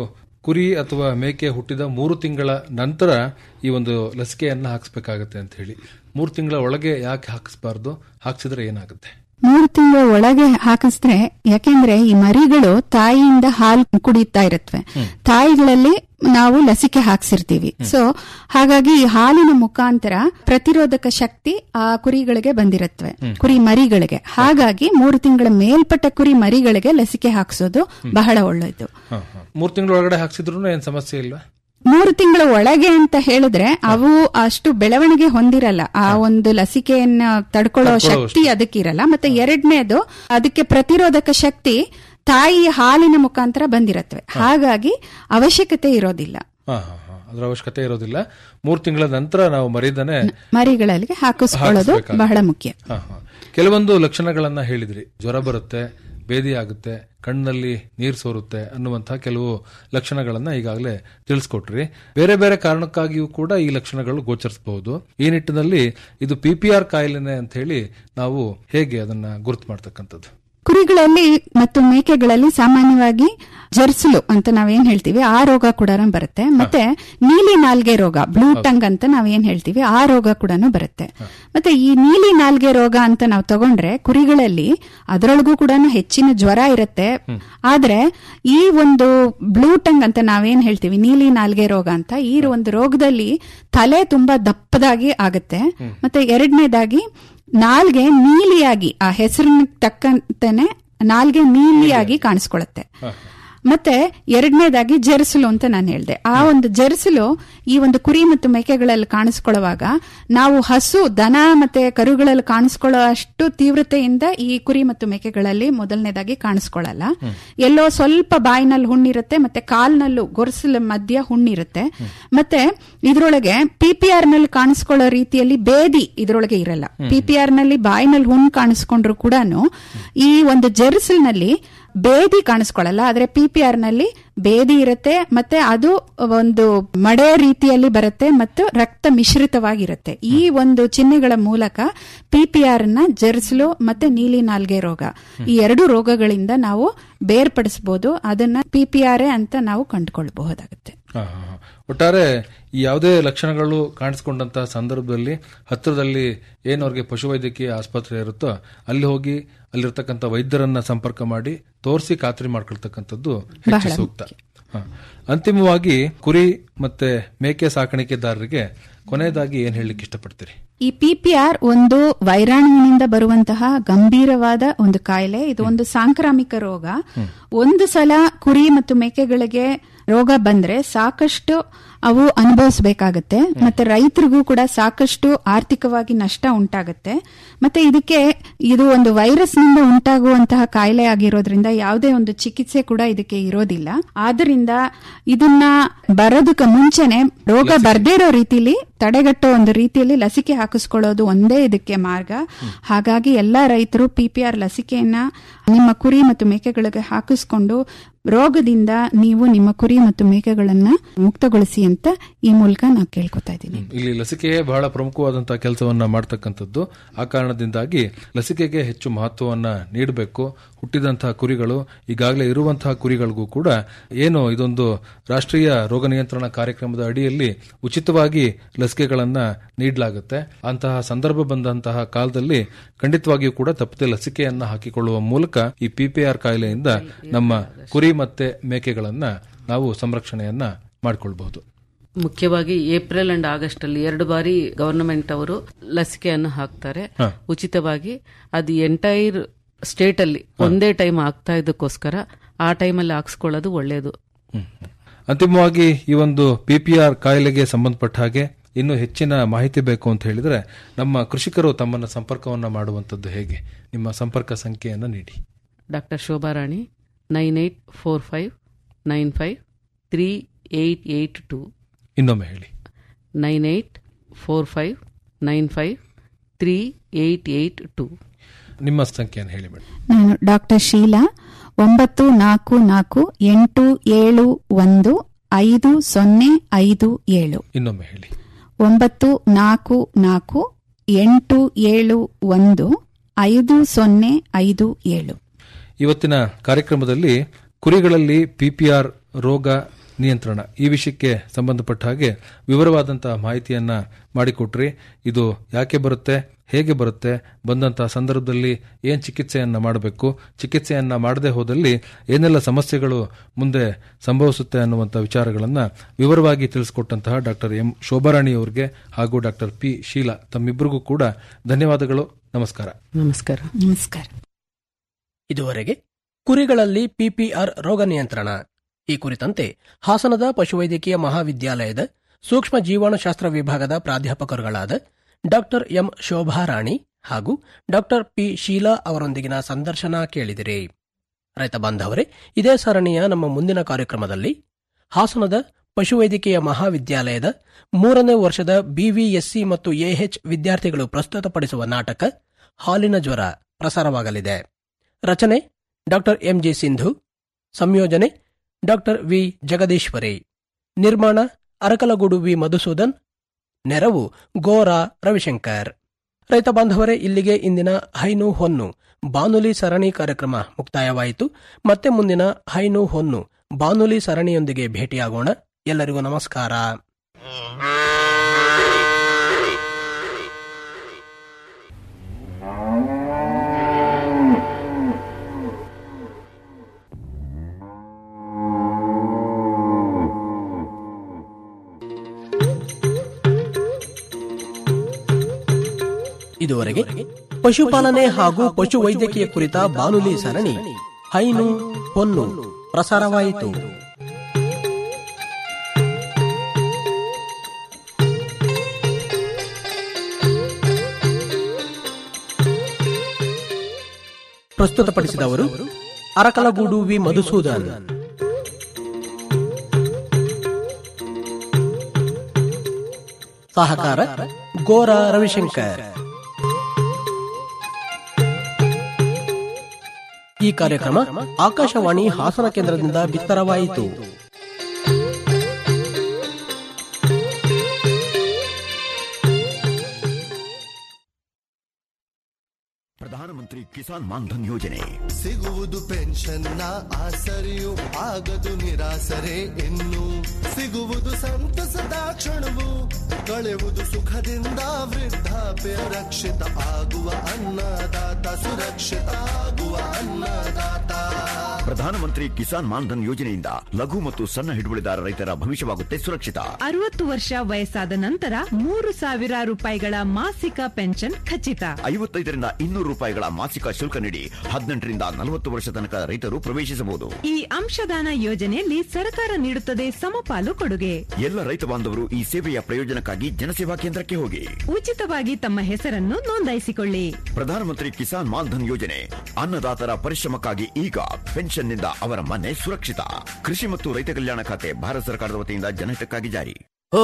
ಕುರಿ ಅಥವಾ ಮೇಕೆ ಹುಟ್ಟಿದ ಮೂರು ತಿಂಗಳ ನಂತರ ಈ ಒಂದು ಲಸಿಕೆಯನ್ನ ಹಾಕಿಸ್ಬೇಕಾಗತ್ತೆ ಅಂತ ಹೇಳಿ ಮೂರು ತಿಂಗಳ ಒಳಗೆ ಯಾಕೆ ಹಾಕಿಸ್ಬಾರ್ದು ಹಾಕ್ಸಿದ್ರೆ ಏನಾಗುತ್ತೆ ಮೂರು ತಿಂಗಳ ಒಳಗೆ ಹಾಕಿಸಿದ್ರೆ ಯಾಕೆಂದ್ರೆ ಈ ಮರಿಗಳು ತಾಯಿಯಿಂದ ಹಾಲು ಕುಡಿತಾ ಇರುತ್ತವೆ ತಾಯಿಗಳಲ್ಲಿ ನಾವು ಲಸಿಕೆ ಹಾಕ್ಸಿರ್ತೀವಿ ಸೊ ಹಾಗಾಗಿ ಈ ಹಾಲಿನ ಮುಖಾಂತರ ಪ್ರತಿರೋಧಕ ಶಕ್ತಿ ಆ ಕುರಿಗಳಿಗೆ ಬಂದಿರುತ್ತವೆ ಕುರಿ ಮರಿಗಳಿಗೆ ಹಾಗಾಗಿ ಮೂರು ತಿಂಗಳ ಮೇಲ್ಪಟ್ಟ ಕುರಿ ಮರಿಗಳಿಗೆ ಲಸಿಕೆ ಹಾಕ್ಸೋದು ಬಹಳ ಒಳ್ಳೆಯದು ಮೂರು ತಿಂಗಳ ಒಳಗಡೆ ಹಾಕ್ಸಿದ್ರು ಏನ್ ಸಮಸ್ಯೆ ಇಲ್ವಾ ಮೂರು ತಿಂಗಳ ಒಳಗೆ ಅಂತ ಹೇಳಿದ್ರೆ ಅವು ಅಷ್ಟು ಬೆಳವಣಿಗೆ ಹೊಂದಿರಲ್ಲ ಆ ಒಂದು ಲಸಿಕೆಯನ್ನ ತಡ್ಕೊಳ್ಳೋ ಶಕ್ತಿ ಅದಕ್ಕಿರಲ್ಲ ಮತ್ತೆ ಎರಡನೇದು ಅದಕ್ಕೆ ಪ್ರತಿರೋಧಕ ಶಕ್ತಿ ತಾಯಿಯ ಹಾಲಿನ ಮುಖಾಂತರ ಬಂದಿರತ್ವೆ ಹಾಗಾಗಿ ಅವಶ್ಯಕತೆ ಇರೋದಿಲ್ಲ ಹಾ ಹಾ ಹಾ ಅದ್ರ ಅವಶ್ಯಕತೆ ಇರೋದಿಲ್ಲ ಮೂರು ತಿಂಗಳ ನಂತರ ನಾವು ಮರಿದನೆ ಮರಿಗಳಲ್ಲಿ ಹಾಕಿಸ್ಕೊಳ್ಳೋದು ಹಾಕಿಸ್ಬೇಕಾಗುತ್ತೆ. ಬಹಳ ಮುಖ್ಯ ಹಾ, ಹಾ. ಕೆಲವೊಂದು ಲಕ್ಷಣಗಳನ್ನ ಹೇಳಿದ್ರಿ ಜ್ವರ ಬರುತ್ತೆ ಬೇದಿ ಆಗುತ್ತೆ ಕಣ್ಣಲ್ಲಿ ನೀರು ಸೋರುತ್ತೆ ಅನ್ನುವಂತಹ ಕೆಲವು ಲಕ್ಷಣಗಳನ್ನ ಈಗಾಗಲೇ ತಿಳಿಸ್ಕೊಟ್ರಿ ಬೇರೆ ಬೇರೆ ಕಾರಣಕ್ಕಾಗಿಯೂ ಕೂಡ ಈ ಲಕ್ಷಣಗಳು ಗೋಚರಿಸಬಹುದು ಈ ನಿಟ್ಟಿನಲ್ಲಿ ಇದು ಪಿ ಪಿ ಆರ್ ಕಾಯಿಲೆನೆ ಅಂತ ಹೇಳಿ ನಾವು ಹೇಗೆ ಅದನ್ನ ಗುರುತು ಮಾಡ್ತಕ್ಕಂಥದ್ದು ಕುರಿಗಳಲ್ಲಿ ಮತ್ತು ಮೇಕೆಗಳಲ್ಲಿ ಸಾಮಾನ್ಯವಾಗಿ ಜರ್ಸುಲು ಅಂತ ನಾವೇನ್ ಹೇಳ್ತೀವಿ ಆ ರೋಗ ಕೂಡ ಬರುತ್ತೆ ಮತ್ತೆ ನೀಲಿ ನಾಲ್ಗೆ ರೋಗ ಬ್ಲೂ ಟಂಗ್ ಅಂತ ನಾವೇನ್ ಹೇಳ್ತೀವಿ ಆ ರೋಗ ಕೂಡ ಬರುತ್ತೆ ಮತ್ತೆ ಈ ನೀಲಿ ನಾಲ್ಗೆ ರೋಗ ಅಂತ ನಾವು ತಗೊಂಡ್ರೆ ಕುರಿಗಳಲ್ಲಿ ಅದರೊಳಗೂ ಕೂಡ ಹೆಚ್ಚಿನ ಜ್ವರ ಇರುತ್ತೆ ಆದ್ರೆ ಈ ಒಂದು ಬ್ಲೂ ಟಂಗ್ ಅಂತ ನಾವೇನ್ ಹೇಳ್ತೀವಿ ನೀಲಿ ನಾಲ್ಗೆ ರೋಗ ಅಂತ ಈ ಒಂದು ರೋಗದಲ್ಲಿ ತಲೆ ತುಂಬಾ ದಪ್ಪದಾಗಿ ಆಗುತ್ತೆ ಮತ್ತೆ ಎರಡನೇದಾಗಿ ನಾಲ್ಗೆ ನೀಲಿಯಾಗಿ ಆ ಹೆಸರಿನ ತಕ್ಕಂತೆನೆ ನಾಲ್ಗೆ ನೀಲಿಯಾಗಿ ಕಾಣಿಸ್ಕೊಳ್ಳುತ್ತೆ ಮತ್ತೆ ಎರಡನೇದಾಗಿ ಜೆರ್ಸಲು ಅಂತ ನಾನು ಹೇಳಿದೆ ಆ ಒಂದು ಜೆರ್ಸಲು ಈ ಒಂದು ಕುರಿ ಮತ್ತು ಮೇಕೆಗಳಲ್ಲಿ ಕಾಣಿಸ್ಕೊಳ್ಳುವಾಗ ನಾವು ಹಸು ದನ ಮತ್ತೆ ಕರುಗಳಲ್ಲಿ ಕಾಣಿಸ್ಕೊಳ್ಳೋ ಅಷ್ಟು ತೀವ್ರತೆಯಿಂದ ಈ ಕುರಿ ಮತ್ತು ಮೇಕೆಗಳಲ್ಲಿ ಮೊದಲನೇದಾಗಿ ಕಾಣಿಸ್ಕೊಳ್ಳಲ್ಲ ಎಲ್ಲೋ ಸ್ವಲ್ಪ ಬಾಯಿನಲ್ಲಿ ಹುಣ್ಣಿರುತ್ತೆ ಮತ್ತೆ ಕಾಲ್ನಲ್ಲೂ ಗೊರಸಲ ಮಧ್ಯ ಹುಣ್ಣಿರುತ್ತೆ ಮತ್ತೆ ಇದ್ರೊಳಗೆ ಪಿ ಪಿ ಆರ್ ನಲ್ಲಿ ಕಾಣಿಸ್ಕೊಳ್ಳೋ ರೀತಿಯಲ್ಲಿ ಬೇದಿ ಇದ್ರೊಳಗೆ ಇರಲ್ಲ ಪಿ ಪಿ ಆರ್ ನಲ್ಲಿ ಬಾಯಿನಲ್ಲಿ ಹುಣ್ಣು ಕಾಣಿಸ್ಕೊಂಡ್ರು ಕೂಡ ಈ ಒಂದು ಜೆರ್ಸಲ್ನಲ್ಲಿ ಬೇದಿ ಕಾಣಿಸ್ಕೊಳ್ಳಲ್ಲ ಆದ್ರೆ ಪಿ ಪಿ ಆರ್ ನಲ್ಲಿ ಬೇದಿ ಇರುತ್ತೆ ಮತ್ತೆ ಅದು ಒಂದು ಮಡೆ ರೀತಿಯಲ್ಲಿ ಬರುತ್ತೆ ಮತ್ತು ರಕ್ತ ಮಿಶ್ರಿತವಾಗಿರುತ್ತೆ ಈ ಒಂದು ಚಿಹ್ನೆಗಳ ಮೂಲಕ ಪಿ ಪಿ ಆರ್ ನ ಜೆರ್ಸಲು ಮತ್ತೆ ನೀಲಿ ನಾಲ್ಗೆ ರೋಗ ಈ ಎರಡು ರೋಗಗಳಿಂದ ನಾವು ಬೇರ್ಪಡಿಸಬಹುದು ಅದನ್ನ ಪಿ ಪಿ ಆರ್ ಅಂತ ನಾವು ಕಂಡುಕೊಳ್ಬಹುದಾಗುತ್ತೆ ಹಾ, ಹಾ, ಹಾ. ಒಟ್ಟಾರೆ ಈ ಯಾವುದೇ ಲಕ್ಷಣಗಳು ಕಾಣಿಸ್ಕೊಂಡಂತಹ ಸಂದರ್ಭದಲ್ಲಿ ಹತ್ತಿರದಲ್ಲಿ ಏನು ಅವ್ರಿಗೆ ಪಶುವೈದ್ಯಕೀಯ ಆಸ್ಪತ್ರೆ ಇರುತ್ತೋ ಅಲ್ಲಿ ಹೋಗಿ ಅಲ್ಲಿರ್ತಕ್ಕಂಥ ವೈದ್ಯರನ್ನ ಸಂಪರ್ಕ ಮಾಡಿ ತೋರಿಸಿ ಖಾತ್ರಿ ಮಾಡ್ಕೊಳ್ತಕ್ಕಂಥದ್ದು ಹೆಚ್ಚು ಬಹಳ ಸೂಕ್ತ ಹಾ. ಅಂತಿಮವಾಗಿ ಕುರಿ ಮತ್ತೆ ಮೇಕೆ ಸಾಕಾಣಿಕೆದಾರರಿಗೆ ಕೊನೆಯದಾಗಿ ಏನ್ ಹೇಳಲಿಕ್ಕೆ ಇಷ್ಟಪಡ್ತೀರಿ ಈ ಪಿಪಿಆರ್ ಒಂದು ವೈರಾಣುವಿನಿಂದ ಬರುವಂತಹ ಗಂಭೀರವಾದ ಒಂದು ಕಾಯಿಲೆ ಇದು ಒಂದು ಸಾಂಕ್ರಾಮಿಕ ರೋಗ ಒಂದು ಸಲ ಕುರಿ ಮತ್ತು ಮೇಕೆಗಳಿಗೆ ರೋಗ ಬಂದ್ರೆ ಸಾಕಷ್ಟು ಅವು ಅನುಭವಿಸಬೇಕಾಗತ್ತೆ ಮತ್ತೆ ರೈತರಿಗೂ ಕೂಡ ಸಾಕಷ್ಟು ಆರ್ಥಿಕವಾಗಿ ನಷ್ಟ ಉಂಟಾಗುತ್ತೆ ಮತ್ತೆ ಇದಕ್ಕೆ ಇದು ಒಂದು ವೈರಸ್ ನಿಂದ ಉಂಟಾಗುವಂತಹ ಕಾಯಿಲೆ ಆಗಿರೋದ್ರಿಂದ ಯಾವುದೇ ಒಂದು ಚಿಕಿತ್ಸೆ ಕೂಡ ಇದಕ್ಕೆ ಇರೋದಿಲ್ಲ ಆದ್ರಿಂದ ಇದನ್ನ ಬರೋದಕ್ಕೆ ಮುಂಚೆನೆ ರೋಗ ಬರ್ದೇ ಇರೋ ರೀತಿಲಿ ತಡೆಗಟ್ಟೋ ಒಂದು ರೀತಿಯಲ್ಲಿ ಲಸಿಕೆ ಹಾಕಿಸ್ಕೊಳ್ಳೋದು ಒಂದೇ ಇದಕ್ಕೆ ಮಾರ್ಗ ಹಾಗಾಗಿ ಎಲ್ಲಾ ರೈತರು ಪಿಪಿಆರ್ ಲಸಿಕೆಯನ್ನ ನಿಮ್ಮ ಕುರಿ ಮತ್ತು ಮೇಕೆಗಳಿಗೆ ಹಾಕಿಸ್ಕೊಂಡು ರೋಗದಿಂದ ನೀವು ನಿಮ್ಮ ಕುರಿ ಮತ್ತು ಮೇಕೆಗಳನ್ನ ಮುಕ್ತಗೊಳಿಸಿ ಅಂತ ಈ ಮೂಲಕ ನಾವು ಕೇಳ್ಕೊತಾ ಇದ್ದೀನಿ ಇಲ್ಲಿ ಲಸಿಕೆಯೇ ಬಹಳ ಪ್ರಮುಖವಾದಂತಹ ಕೆಲಸವನ್ನ ಮಾಡ್ತಕ್ಕಂಥದ್ದು ಆ ಕಾರಣದಿಂದಾಗಿ ಲಸಿಕೆಗೆ ಹೆಚ್ಚು ಮಹತ್ವವನ್ನ ನೀಡಬೇಕು ಹುಟ್ಟಿದಂತಹ ಕುರಿಗಳು ಈಗಾಗಲೇ ಇರುವಂತಹ ಕುರಿಗಳಿಗೂ ಕೂಡ ಏನು ಇದೊಂದು ರಾಷ್ಟ್ರೀಯ ರೋಗ ನಿಯಂತ್ರಣ ಕಾರ್ಯಕ್ರಮದ ಅಡಿಯಲ್ಲಿ ಉಚಿತವಾಗಿ ಲಸಿಕೆಗಳನ್ನ ನೀಡಲಾಗುತ್ತೆ ಅಂತಹ ಸಂದರ್ಭ ಬಂದಂತಹ ಕಾಲದಲ್ಲಿ ಖಂಡಿತವಾಗಿಯೂ ಕೂಡ ತಪ್ಪದೆ ಲಸಿಕೆಯನ್ನ ಹಾಕಿಕೊಳ್ಳುವ ಮೂಲಕ ಈ ಪಿಪಿಆರ್ ಕಾಯಿಲೆಯಿಂದ ನಮ್ಮ ಕುರಿ ಮತ್ತೆ ಮೇಕೆಗಳನ್ನ ನಾವು ಸಂರಕ್ಷಣೆಯನ್ನ ಮಾಡಿಕೊಳ್ಬಹುದು ಮುಖ್ಯವಾಗಿ ಏಪ್ರಿಲ್ ಅಂಡ್ ಆಗಸ್ಟ್ ಅಲ್ಲಿ ಎರಡು ಬಾರಿ ಗವರ್ನಮೆಂಟ್ ಅವರು ಲಸಿಕೆಯನ್ನು ಹಾಕ್ತಾರೆ ಹ. ಉಚಿತವಾಗಿ ಅದು ಎಂಟೈರ್ ಸ್ಟೇಟ್ ಅಲ್ಲಿ ಒಂದೇ ಟೈಮ್ ಆಗ್ತಾ ಇದ್ದಕ್ಕೋಸ್ಕರ ಆ ಟೈಮಲ್ಲಿ ಹಾಕ್ಸ್ಕೊಳ್ಳೋದು ಒಳ್ಳೆಯದು ಅಂತಿಮವಾಗಿ ಈ ಒಂದು ಪಿಪಿಆರ್ ಕಾಯಿಲೆಗೆ ಸಂಬಂಧಪಟ್ಟ ಹಾಗೆ ಇನ್ನು ಹೆಚ್ಚಿನ ಮಾಹಿತಿ ಬೇಕು ಅಂತ ಹೇಳಿದ್ರೆ ನಮ್ಮ ಕೃಷಿಕರು ತಮ್ಮನ್ನ ಸಂಪರ್ಕವನ್ನ ಮಾಡುವಂತದ್ದು ಹೇಗೆ ನಿಮ್ಮ ಸಂಪರ್ಕ ಸಂಖ್ಯೆಯನ್ನ ನೀಡಿ doctor Shobharani nine eight four five nine five three eight eight two ಇನ್ನೊಮ್ಮೆ ಹೇಳಿ nine eight four five nine five three eight eight two ನಿಮ್ಮ ಸಂಖ್ಯೆಯನ್ನು ಹೇಳಿ ಮೇಡಮ್ ನಾನು ಡಾಕ್ಟರ್ ಶೀಲಾ ಒಂಬತ್ತು ನಾಲ್ಕು ನಾಲ್ಕು ಎಂಟು ಏಳು ಒಂದು ಐದು ಸೊನ್ನೆ ಐದು ಏಳು ಇನ್ನೊಮ್ಮೆ ಹೇಳಿ ಒಂಬತ್ತು ನಾಲ್ಕು ನಾಲ್ಕು ಎಂಟು ಏಳು ಒಂದು ಐದು ಸೊನ್ನೆ ಐದು ಏಳು ಇವತ್ತಿನ ಕಾರ್ಯಕ್ರಮದಲ್ಲಿ ಕುರಿಗಳಲ್ಲಿ ಪಿಪಿಆರ್ ರೋಗ ನಿಯಂತ್ರಣ ಈ ವಿಷಯಕ್ಕೆ ಸಂಬಂಧಪಟ್ಟ ಹಾಗೆ ವಿವರವಾದಂತಹ ಮಾಹಿತಿಯನ್ನ ಮಾಡಿಕೊಟ್ರಿ ಇದು ಯಾಕೆ ಬರುತ್ತೆ ಹೇಗೆ ಬರುತ್ತೆ ಬಂದಂತಹ ಸಂದರ್ಭದಲ್ಲಿ ಏನ್ ಚಿಕಿತ್ಸೆಯನ್ನ ಮಾಡಬೇಕು ಚಿಕಿತ್ಸೆಯನ್ನ ಮಾಡದೆ ಹೋದಲ್ಲಿ ಏನೆಲ್ಲ ಸಮಸ್ಯೆಗಳು ಮುಂದೆ ಸಂಭವಿಸುತ್ತೆ ಅನ್ನುವಂಥ ವಿಚಾರಗಳನ್ನ ವಿವರವಾಗಿ ತಿಳಿಸಿಕೊಟ್ಟಂತಹ ಡಾಕ್ಟರ್ ಎಂ ಶೋಭಾರಾಣಿ ಅವರಿಗೆ ಹಾಗೂ ಡಾಕ್ಟರ್ ಪಿ ಶೀಲಾ ತಮ್ಮಿಬ್ಬರಿಗೂ ಕೂಡ ಧನ್ಯವಾದಗಳು ನಮಸ್ಕಾರ ನಮಸ್ಕಾರ ನಮಸ್ಕಾರ ಇದುವರೆಗೆ ಕುರಿಗಳಲ್ಲಿ ಪಿಪಿಆರ್ ರೋಗ ನಿಯಂತ್ರಣ ಈ ಕುರಿತಂತೆ ಹಾಸನದ ಪಶುವೈದ್ಯಕೀಯ ಮಹಾವಿದ್ಯಾಲಯದ ಸೂಕ್ಷ್ಮ ಜೀವಾಣುಶಾಸ್ತ್ರ ವಿಭಾಗದ ಪ್ರಾಧ್ಯಾಪಕರುಗಳಾದ ಡಾಕ್ಟರ್ ಎಂ ಶೋಭಾರಾಣಿ ಹಾಗೂ ಡಾಕ್ಟರ್ ಪಿ ಶೀಲಾ ಅವರೊಂದಿಗಿನ ಸಂದರ್ಶನ ಕೇಳಿದಿರಿ ರೈತ ಬಾಂಧವರೇ ಇದೇ ಸರಣಿಯ ನಮ್ಮ ಮುಂದಿನ ಕಾರ್ಯಕ್ರಮದಲ್ಲಿ ಹಾಸನದ ಪಶುವೈದ್ಯಕೀಯ ಮಹಾವಿದ್ಯಾಲಯದ ಮೂರನೇ ವರ್ಷದ ಬಿವಿಎಸ್ಸಿ ಮತ್ತು ಎಎಚ್ ವಿದ್ಯಾರ್ಥಿಗಳು ಪ್ರಸ್ತುತಪಡಿಸುವ ನಾಟಕ ಹಾಲಿನ ಜ್ವರ ಪ್ರಸಾರವಾಗಲಿದೆ ರಚನೆ ಡಾಕ್ಟರ್ ಎಂಜಿ ಸಿಂಧು ಸಂಯೋಜನೆ ಡಾಕ್ಟರ್ ವಿ ಜಗದೀಶ್ವರಿ ನಿರ್ಮಾಣ ಅರಕಲಗೂಡು ವಿ ಮಧುಸೂದನ್ ನೆರವು ಗೋರಾ ರವಿಶಂಕರ್ ರೈತ ಬಾಂಧವರೇ ಇಲ್ಲಿಗೆ ಇಂದಿನ ಹೈನು ಹೊನ್ನು ಬಾನುಲಿ ಸರಣಿ ಕಾರ್ಯಕ್ರಮ ಮುಕ್ತಾಯವಾಯಿತು ಮತ್ತೆ ಮುಂದಿನ ಹೈನು ಹೊನ್ನು ಬಾನುಲಿ ಸರಣಿಯೊಂದಿಗೆ ಭೇಟಿಯಾಗೋಣ ಎಲ್ಲರಿಗೂ ನಮಸ್ಕಾರ ಇದುವರೆಗೆ ಪಶುಪಾಲನೆ ಹಾಗೂ ಪಶು ವೈದ್ಯಕೀಯ ಕುರಿತ ಬಾನುಲಿ ಸರಣಿ ಹೈನು ಹೊನ್ನು ಪ್ರಸಾರವಾಯಿತು ಪ್ರಸ್ತುತಪಡಿಸಿದವರು ಅರಕಲಗೂಡು ವಿ ಮಧುಸೂದನ್ ಸಹಕಾರ ಗೋರಾ ರವಿಶಂಕರ್ ಈ ಕಾರ್ಯಕ್ರಮ ಆಕಾಶವಾಣಿ ಹಾಸನ ಕೇಂದ್ರದಿಂದ ಬಿತ್ತರವಾಯಿತು ಪ್ರಧಾನಮಂತ್ರಿ ಕಿಸಾನ್ ಮಾನ್ಧನ್ ಯೋಜನೆ ಸಿಗುವುದು ಪೆನ್ಷನ್ನ ಆಸರೆಯು ಆಗದು ನಿರಾಸರೆ ಇನ್ನು ಸಿಗುವುದು ಸಂತಸದ ಕ್ಷಣವು ಕಳೆವುದು ಸುಖದಿಂದ ವೃದ್ಧಾಪ್ಯ ರಕ್ಷಿತ ಆಗುವ ಅನ್ನದಾತ ಸುರಕ್ಷಿತ ಆಗುವ ಅನ್ನದಾತ ಪ್ರಧಾನಮಂತ್ರಿ ಕಿಸಾನ್ ಮಾನ್ಧನ್ ಯೋಜನೆಯಿಂದ ಲಘು ಮತ್ತು ಸಣ್ಣ ಹಿಡುವಳಿದಾರ ರೈತರ ಭವಿಷ್ಯವಾಗುತ್ತೆ ಸುರಕ್ಷಿತ ಅರವತ್ತು ವರ್ಷ ವಯಸ್ಸಾದ ನಂತರ ಮೂರು ಸಾವಿರ ರೂಪಾಯಿಗಳ ಮಾಸಿಕ ಪೆನ್ಷನ್ ಖಚಿತ ಐವತ್ತೈದರಿಂದ ಇನ್ನೂರು ರೂಪಾಯಿಗಳ ಮಾಸಿಕ ಶುಲ್ಕ ನೀಡಿ ಹದಿನೆಂಟರಿಂದ ನಲವತ್ತು ವರ್ಷ ತನಕ ರೈತರು ಪ್ರವೇಶಿಸಬಹುದು ಈ ಅಂಶದಾನ ಯೋಜನೆಯಲ್ಲಿ ಸರ್ಕಾರ ನೀಡುತ್ತದೆ ಸಮಪಾಲು ಕೊಡುಗೆ ಎಲ್ಲ ರೈತ ಬಾಂಧವರು ಈ ಸೇವೆಯ ಪ್ರಯೋಜನಕ್ಕಾಗಿ ಜನಸೇವಾ ಕೇಂದ್ರಕ್ಕೆ ಹೋಗಿ ಉಚಿತವಾಗಿ ತಮ್ಮ ಹೆಸರನ್ನು ನೋಂದಾಯಿಸಿಕೊಳ್ಳಿ ಪ್ರಧಾನಮಂತ್ರಿ ಕಿಸಾನ್ ಮಾನ್ಧನ್ ಯೋಜನೆ ಅನ್ನದಾತರ ಪರಿಶ್ರಮಕ್ಕಾಗಿ ಈಗ ಪೆನ್ಷನ್ನಿಂದ ಅವರ ಮನೆ ಸುರಕ್ಷಿತ ಕೃಷಿ ಮತ್ತು ರೈತ ಕಲ್ಯಾಣ ಖಾತೆ ಭಾರತ ಸರ್ಕಾರದ ವತಿಯಿಂದ ಜನಹಿತಕ್ಕಾಗಿ ಜಾರಿ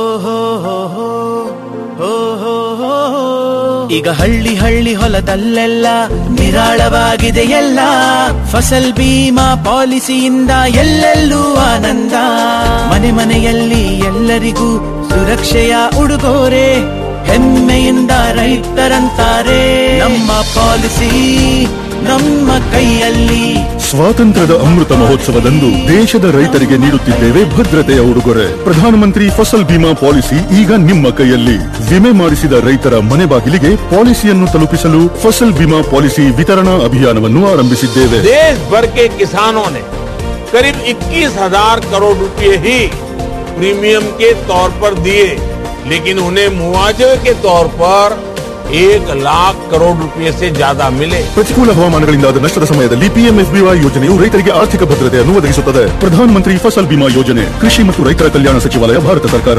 ಈಗ ಹಳ್ಳಿ ಹಳ್ಳಿ ಹೊಲದಲ್ಲೆಲ್ಲ ನಿರಾಳವಾಗಿದೆ ಎಲ್ಲ ಫಸಲ್ ಬೀಮಾ ಪಾಲಿಸಿಯಿಂದ ಎಲ್ಲೆಲ್ಲೂ ಆನಂದ ಮನೆ ಮನೆಯಲ್ಲಿ ಎಲ್ಲರಿಗೂ ಸುರಕ್ಷೆಯ ಉಡುಗೊರೆ ಹೆಮ್ಮೆಯಿಂದ ರೈತರಂತಾರೆ ನಮ್ಮ ಪಾಲಿಸಿ ನಮ್ಮ ಕೈಯಲ್ಲಿ ಸ್ವಾತಂತ್ರ್ಯದ ಅಮೃತ ಮಹೋತ್ಸವದಂದು ದೇಶದ ರೈತರಿಗೆ ನೀಡುತ್ತಿದ್ದೇವೆ ಭದ್ರತೆಯ ಉಡುಗೊರೆ ಪ್ರಧಾನಮಂತ್ರಿ ಫಸಲ್ ಬಿಮಾ ಪಾಲಿಸಿ ಈಗ ನಿಮ್ಮ ಕೈಯಲ್ಲಿ ವಿಮೆ ಮಾಡಿಸಿದ ರೈತರ ಮನೆ ಬಾಗಿಲಿಗೆ ಪಾಲಿಸಿಯನ್ನು ತಲುಪಿಸಲು ಫಸಲ್ ಬಿಮಾ ಪಾಲಿಸಿ ವಿತರಣಾ ಅಭಿಯಾನವನ್ನು ಆರಂಭಿಸಿದ್ದೇವೆ देश भर के किसानों ने करीब 21,000 करोड़ रुपए ही प्रीमियम के तौर पर दिए लेकिन उन्हें मुआवजे के तौर पर एक लाख करोड़ रुपए से ज्यादा मिले ಪ್ರತಿಕೂಲ ಹವಾಮಾನಗಳಿಂದಾದ ನಷ್ಟದ ಸಮಯದಲ್ಲಿ ಪಿಎಂಎಫ್ಬಿವೈ ಯೋಜನೆಯು ರೈತರಿಗೆ ಆರ್ಥಿಕ ಭದ್ರತೆಯನ್ನು ಒದಗಿಸುತ್ತದೆ ಪ್ರಧಾನಮಂತ್ರಿ ಫಸಲ್ ಬಿಮಾ ಯೋಜನೆ ಕೃಷಿ ಮತ್ತು ರೈತರ ಕಲ್ಯಾಣ ಸಚಿವಾಲಯ ಭಾರತ ಸರ್ಕಾರ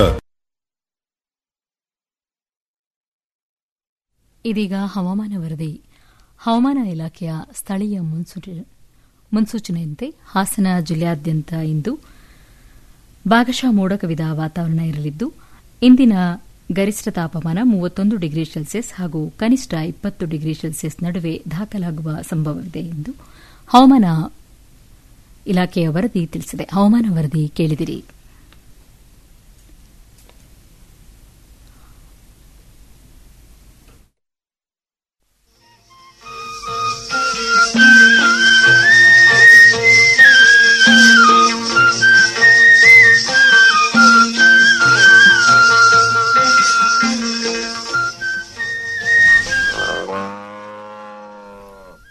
ಇದೀಗ ಹವಾಮಾನ ವರದಿ ಹವಾಮಾನ ಇಲಾಖೆಯ ಸ್ಥಳೀಯ ಮುನ್ಸೂಚ- ಮುನ್ಸೂಚನೆಯಂತೆ ಹಾಸನ ಜಿಲ್ಲೆಯಾದ್ಯಂತ ಇಂದು ಭಾಗಶಃ ಮೋಡ ಕವಿದ ವಾತಾವರಣ ಇರಲಿದ್ದು ಇಂದಿನ ಗರಿಷ್ಠ ತಾಪಮಾನ ಮೂವತ್ತೊಂದು ಡಿಗ್ರಿ ಸೆಲ್ಸಿಯಸ್ ಹಾಗೂ ಕನಿಷ್ಠ ಇಪ್ಪತ್ತು ಡಿಗ್ರಿ ಸೆಲ್ಸಿಯಸ್ ನಡುವೆ ದಾಖಲಾಗುವ ಸಂಭವವಿದೆ ಎಂದು ಹವಾಮಾನ ಇಲಾಖೆಯ ವರದಿ ತಿಳಿಸಿದೆ ಹವಾಮಾನ ವರದಿ ಕೇಳಿದಿರಿ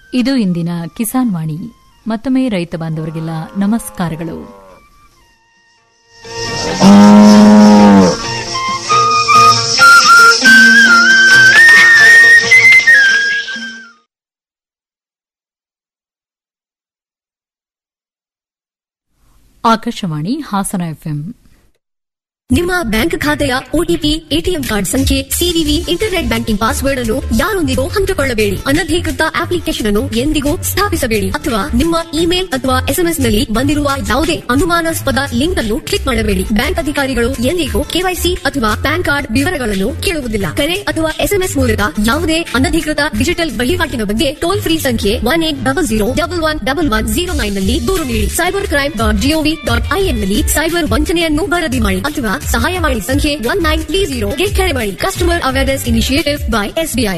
ಇದು ಇಂದಿನ ಕಿಸಾನ್ ವಾಣಿ ಮತ್ತೊಮ್ಮೆ ರೈತ ಬಾಂಧವರಿಗೆಲ್ಲ ನಮಸ್ಕಾರಗಳು ಆಕಾಶವಾಣಿ ಹಾಸನ ಎಫ್ಎಂ ನಿಮ್ಮ ಬ್ಯಾಂಕ್ ಖಾತೆಯ ಒಟಿಪಿ ಎಟಿಎಂ ಕಾರ್ಡ್ ಸಂಖ್ಯೆ ಸಿವಿವಿ ಇಂಟರ್ನೆಟ್ ಬ್ಯಾಂಕಿಂಗ್ ಪಾಸ್ವರ್ಡ್ ಅನ್ನು ಯಾರೊಂದಿಗೂ ಹಂಚಿಕೊಳ್ಳಬೇಡಿ ಅನಧಿಕೃತ ಅಪ್ಲಿಕೇಶನ್ ಅನ್ನು ಎಂದಿಗೂ ಸ್ಥಾಪಿಸಬೇಡಿ ಅಥವಾ ನಿಮ್ಮ ಇಮೇಲ್ ಅಥವಾ ಎಸ್ಎಂಎಸ್ ನಲ್ಲಿ ಬಂದಿರುವ ಯಾವುದೇ ಅನುಮಾನಾಸ್ಪದ ಲಿಂಕ್ ಅನ್ನು ಕ್ಲಿಕ್ ಮಾಡಬೇಡಿ ಬ್ಯಾಂಕ್ ಅಧಿಕಾರಿಗಳು ಎಂದಿಗೂ ಕೆವೈಸಿ ಅಥವಾ ಪ್ಯಾನ್ ಕಾರ್ಡ್ ವಿವರಗಳನ್ನು ಕೇಳುವುದಿಲ್ಲ ಕರೆ ಅಥವಾ ಎಸ್ಎಂಎಸ್ ಮೂಲಕ ಯಾವುದೇ ಅನಧಿಕೃತ ಡಿಜಿಟಲ್ ವಹಿವಾಟಿನ ಬಗ್ಗೆ ಟೋಲ್ ಫ್ರೀ ಸಂಖ್ಯೆ one eight double zero double one double one zero nine ನಲ್ಲಿ ದೂರು ನೀಡಿ cyber crime dot GOV dot IN ನಲ್ಲಿ ಸೈಬರ್ ವಂಚನೆಯನ್ನು ವರದಿ ಮಾಡಿ ಅಥವಾ ಸಹಾಯವಾಣಿ ಸಂಖ್ಯೆ ಒನ್ ನೈನ್ ತ್ರೀ ಜೀರೋಗೆ ಕರೆ ಮಾಡಿ customer awareness initiative by SBI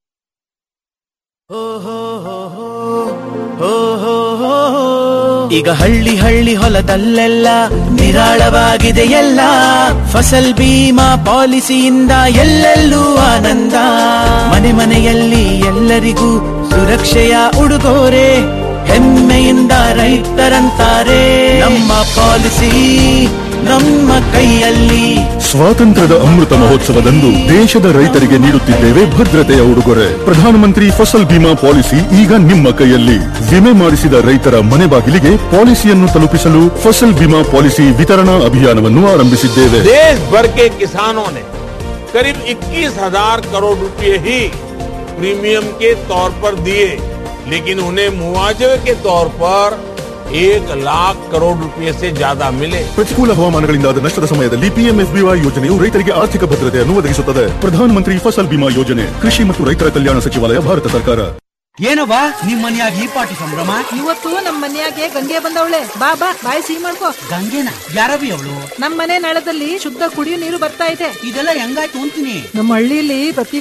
ಈಗ ಹಳ್ಳಿ ಹಳ್ಳಿ ಹೊಲದಲ್ಲೆಲ್ಲ ನಿರಾಳವಾಗಿದೆ ಎಲ್ಲ ಫಸಲ್ ಬೀಮಾ ಪಾಲಿಸಿಯಿಂದ ಎಲ್ಲೆಲ್ಲೂ ಆನಂದ ಮನೆ ಮನೆಯಲ್ಲಿ ಎಲ್ಲರಿಗೂ ಸುರಕ್ಷೆಯ ಉಡುಗೊರೆ ಹೆಮ್ಮೆಯಿಂದ ರೈತರಂತಾರೆ ನಮ್ಮ ಪಾಲಿಸಿ ನಮ್ಮ ಕೈಯಲ್ಲಿ ಸ್ವಾತಂತ್ರ್ಯದ ಅಮೃತ ಮಹೋತ್ಸವದಂದು ದೇಶದ ರೈತರಿಗೆ ನೀಡುತ್ತಿದ್ದೇವೆ ಭದ್ರತೆಯ ಉಡುಗೊರೆ ಪ್ರಧಾನಮಂತ್ರಿ ಫಸಲ್ ಬಿಮಾ ಪಾಲಿಸಿ ಈಗ ನಿಮ್ಮ ಕೈಯಲ್ಲಿ ವಿಮೆ ಮಾಡಿಸಿದ ರೈತರ ಮನೆ ಬಾಗಿಲಿಗೆ ಪಾಲಿಸಿಯನ್ನು ತಲುಪಿಸಲು ಫಸಲ್ ಬಿಮಾ ಪಾಲಿಸಿ ವಿತರಣಾ ಅಭಿಯಾನವನ್ನು ಆರಂಭಿಸಿದ್ದೇವೆ देश भर के किसानों ने करीब 21,000 करोड़ रुपए ही प्रीमियम के तौर पर दिए लेकिन उन्हें मुआवजे के तौर पर एक लाख करोड़ रुपए से ज्यादा मिले ಪ್ರತಿಕೂಲ ಹವಾಮಾನಗಳಿಂದಾದ ನಷ್ಟದ ಸಮಯದಲ್ಲಿ ಪಿಎಂಎಫ್ಬಿವೈ ಯೋಜನೆಯು ರೈತರಿಗೆ ಆರ್ಥಿಕ ಭದ್ರತೆಯನ್ನು ಒದಗಿಸುತ್ತದೆ ಪ್ರಧಾನಮಂತ್ರಿ ಫಸಲ್ ಬಿಮಾ ಯೋಜನೆ ಕೃಷಿ ಮತ್ತು ರೈತರ ಕಲ್ಯಾಣ ಸಚಿವಾಲಯ ಭಾರತ ಸರ್ಕಾರ ಏನವ್ವ ನಿಮ್ ಮನ್ಯಾಗ ಈ ಪಾಟಿ ಸಂಭ್ರಮ ಇವತ್ತು ನಮ್ ಮನ್ಯಾಗೆ ಗಂಗೆ ಬಂದವಳೆ ಬಾ ಬಾ ಬಾಯಿ ಸಿಹಿ ಮಾಡ್ಕೋ ಗಂಗೆನ ಯಾರವಿ ಅವಳು ನಮ್ ಮನೆ ನಳದಲ್ಲಿ ಶುದ್ಧ ಕುಡಿಯೋ ನೀರು ಬರ್ತಾ ಇದೆ ಇದೆಲ್ಲ ಹೆಂಗಾಯ್ತು ಅಂತೀನಿ ನಮ್ಮ ಹಳ್ಳಿಲಿ ಪ್ರತಿ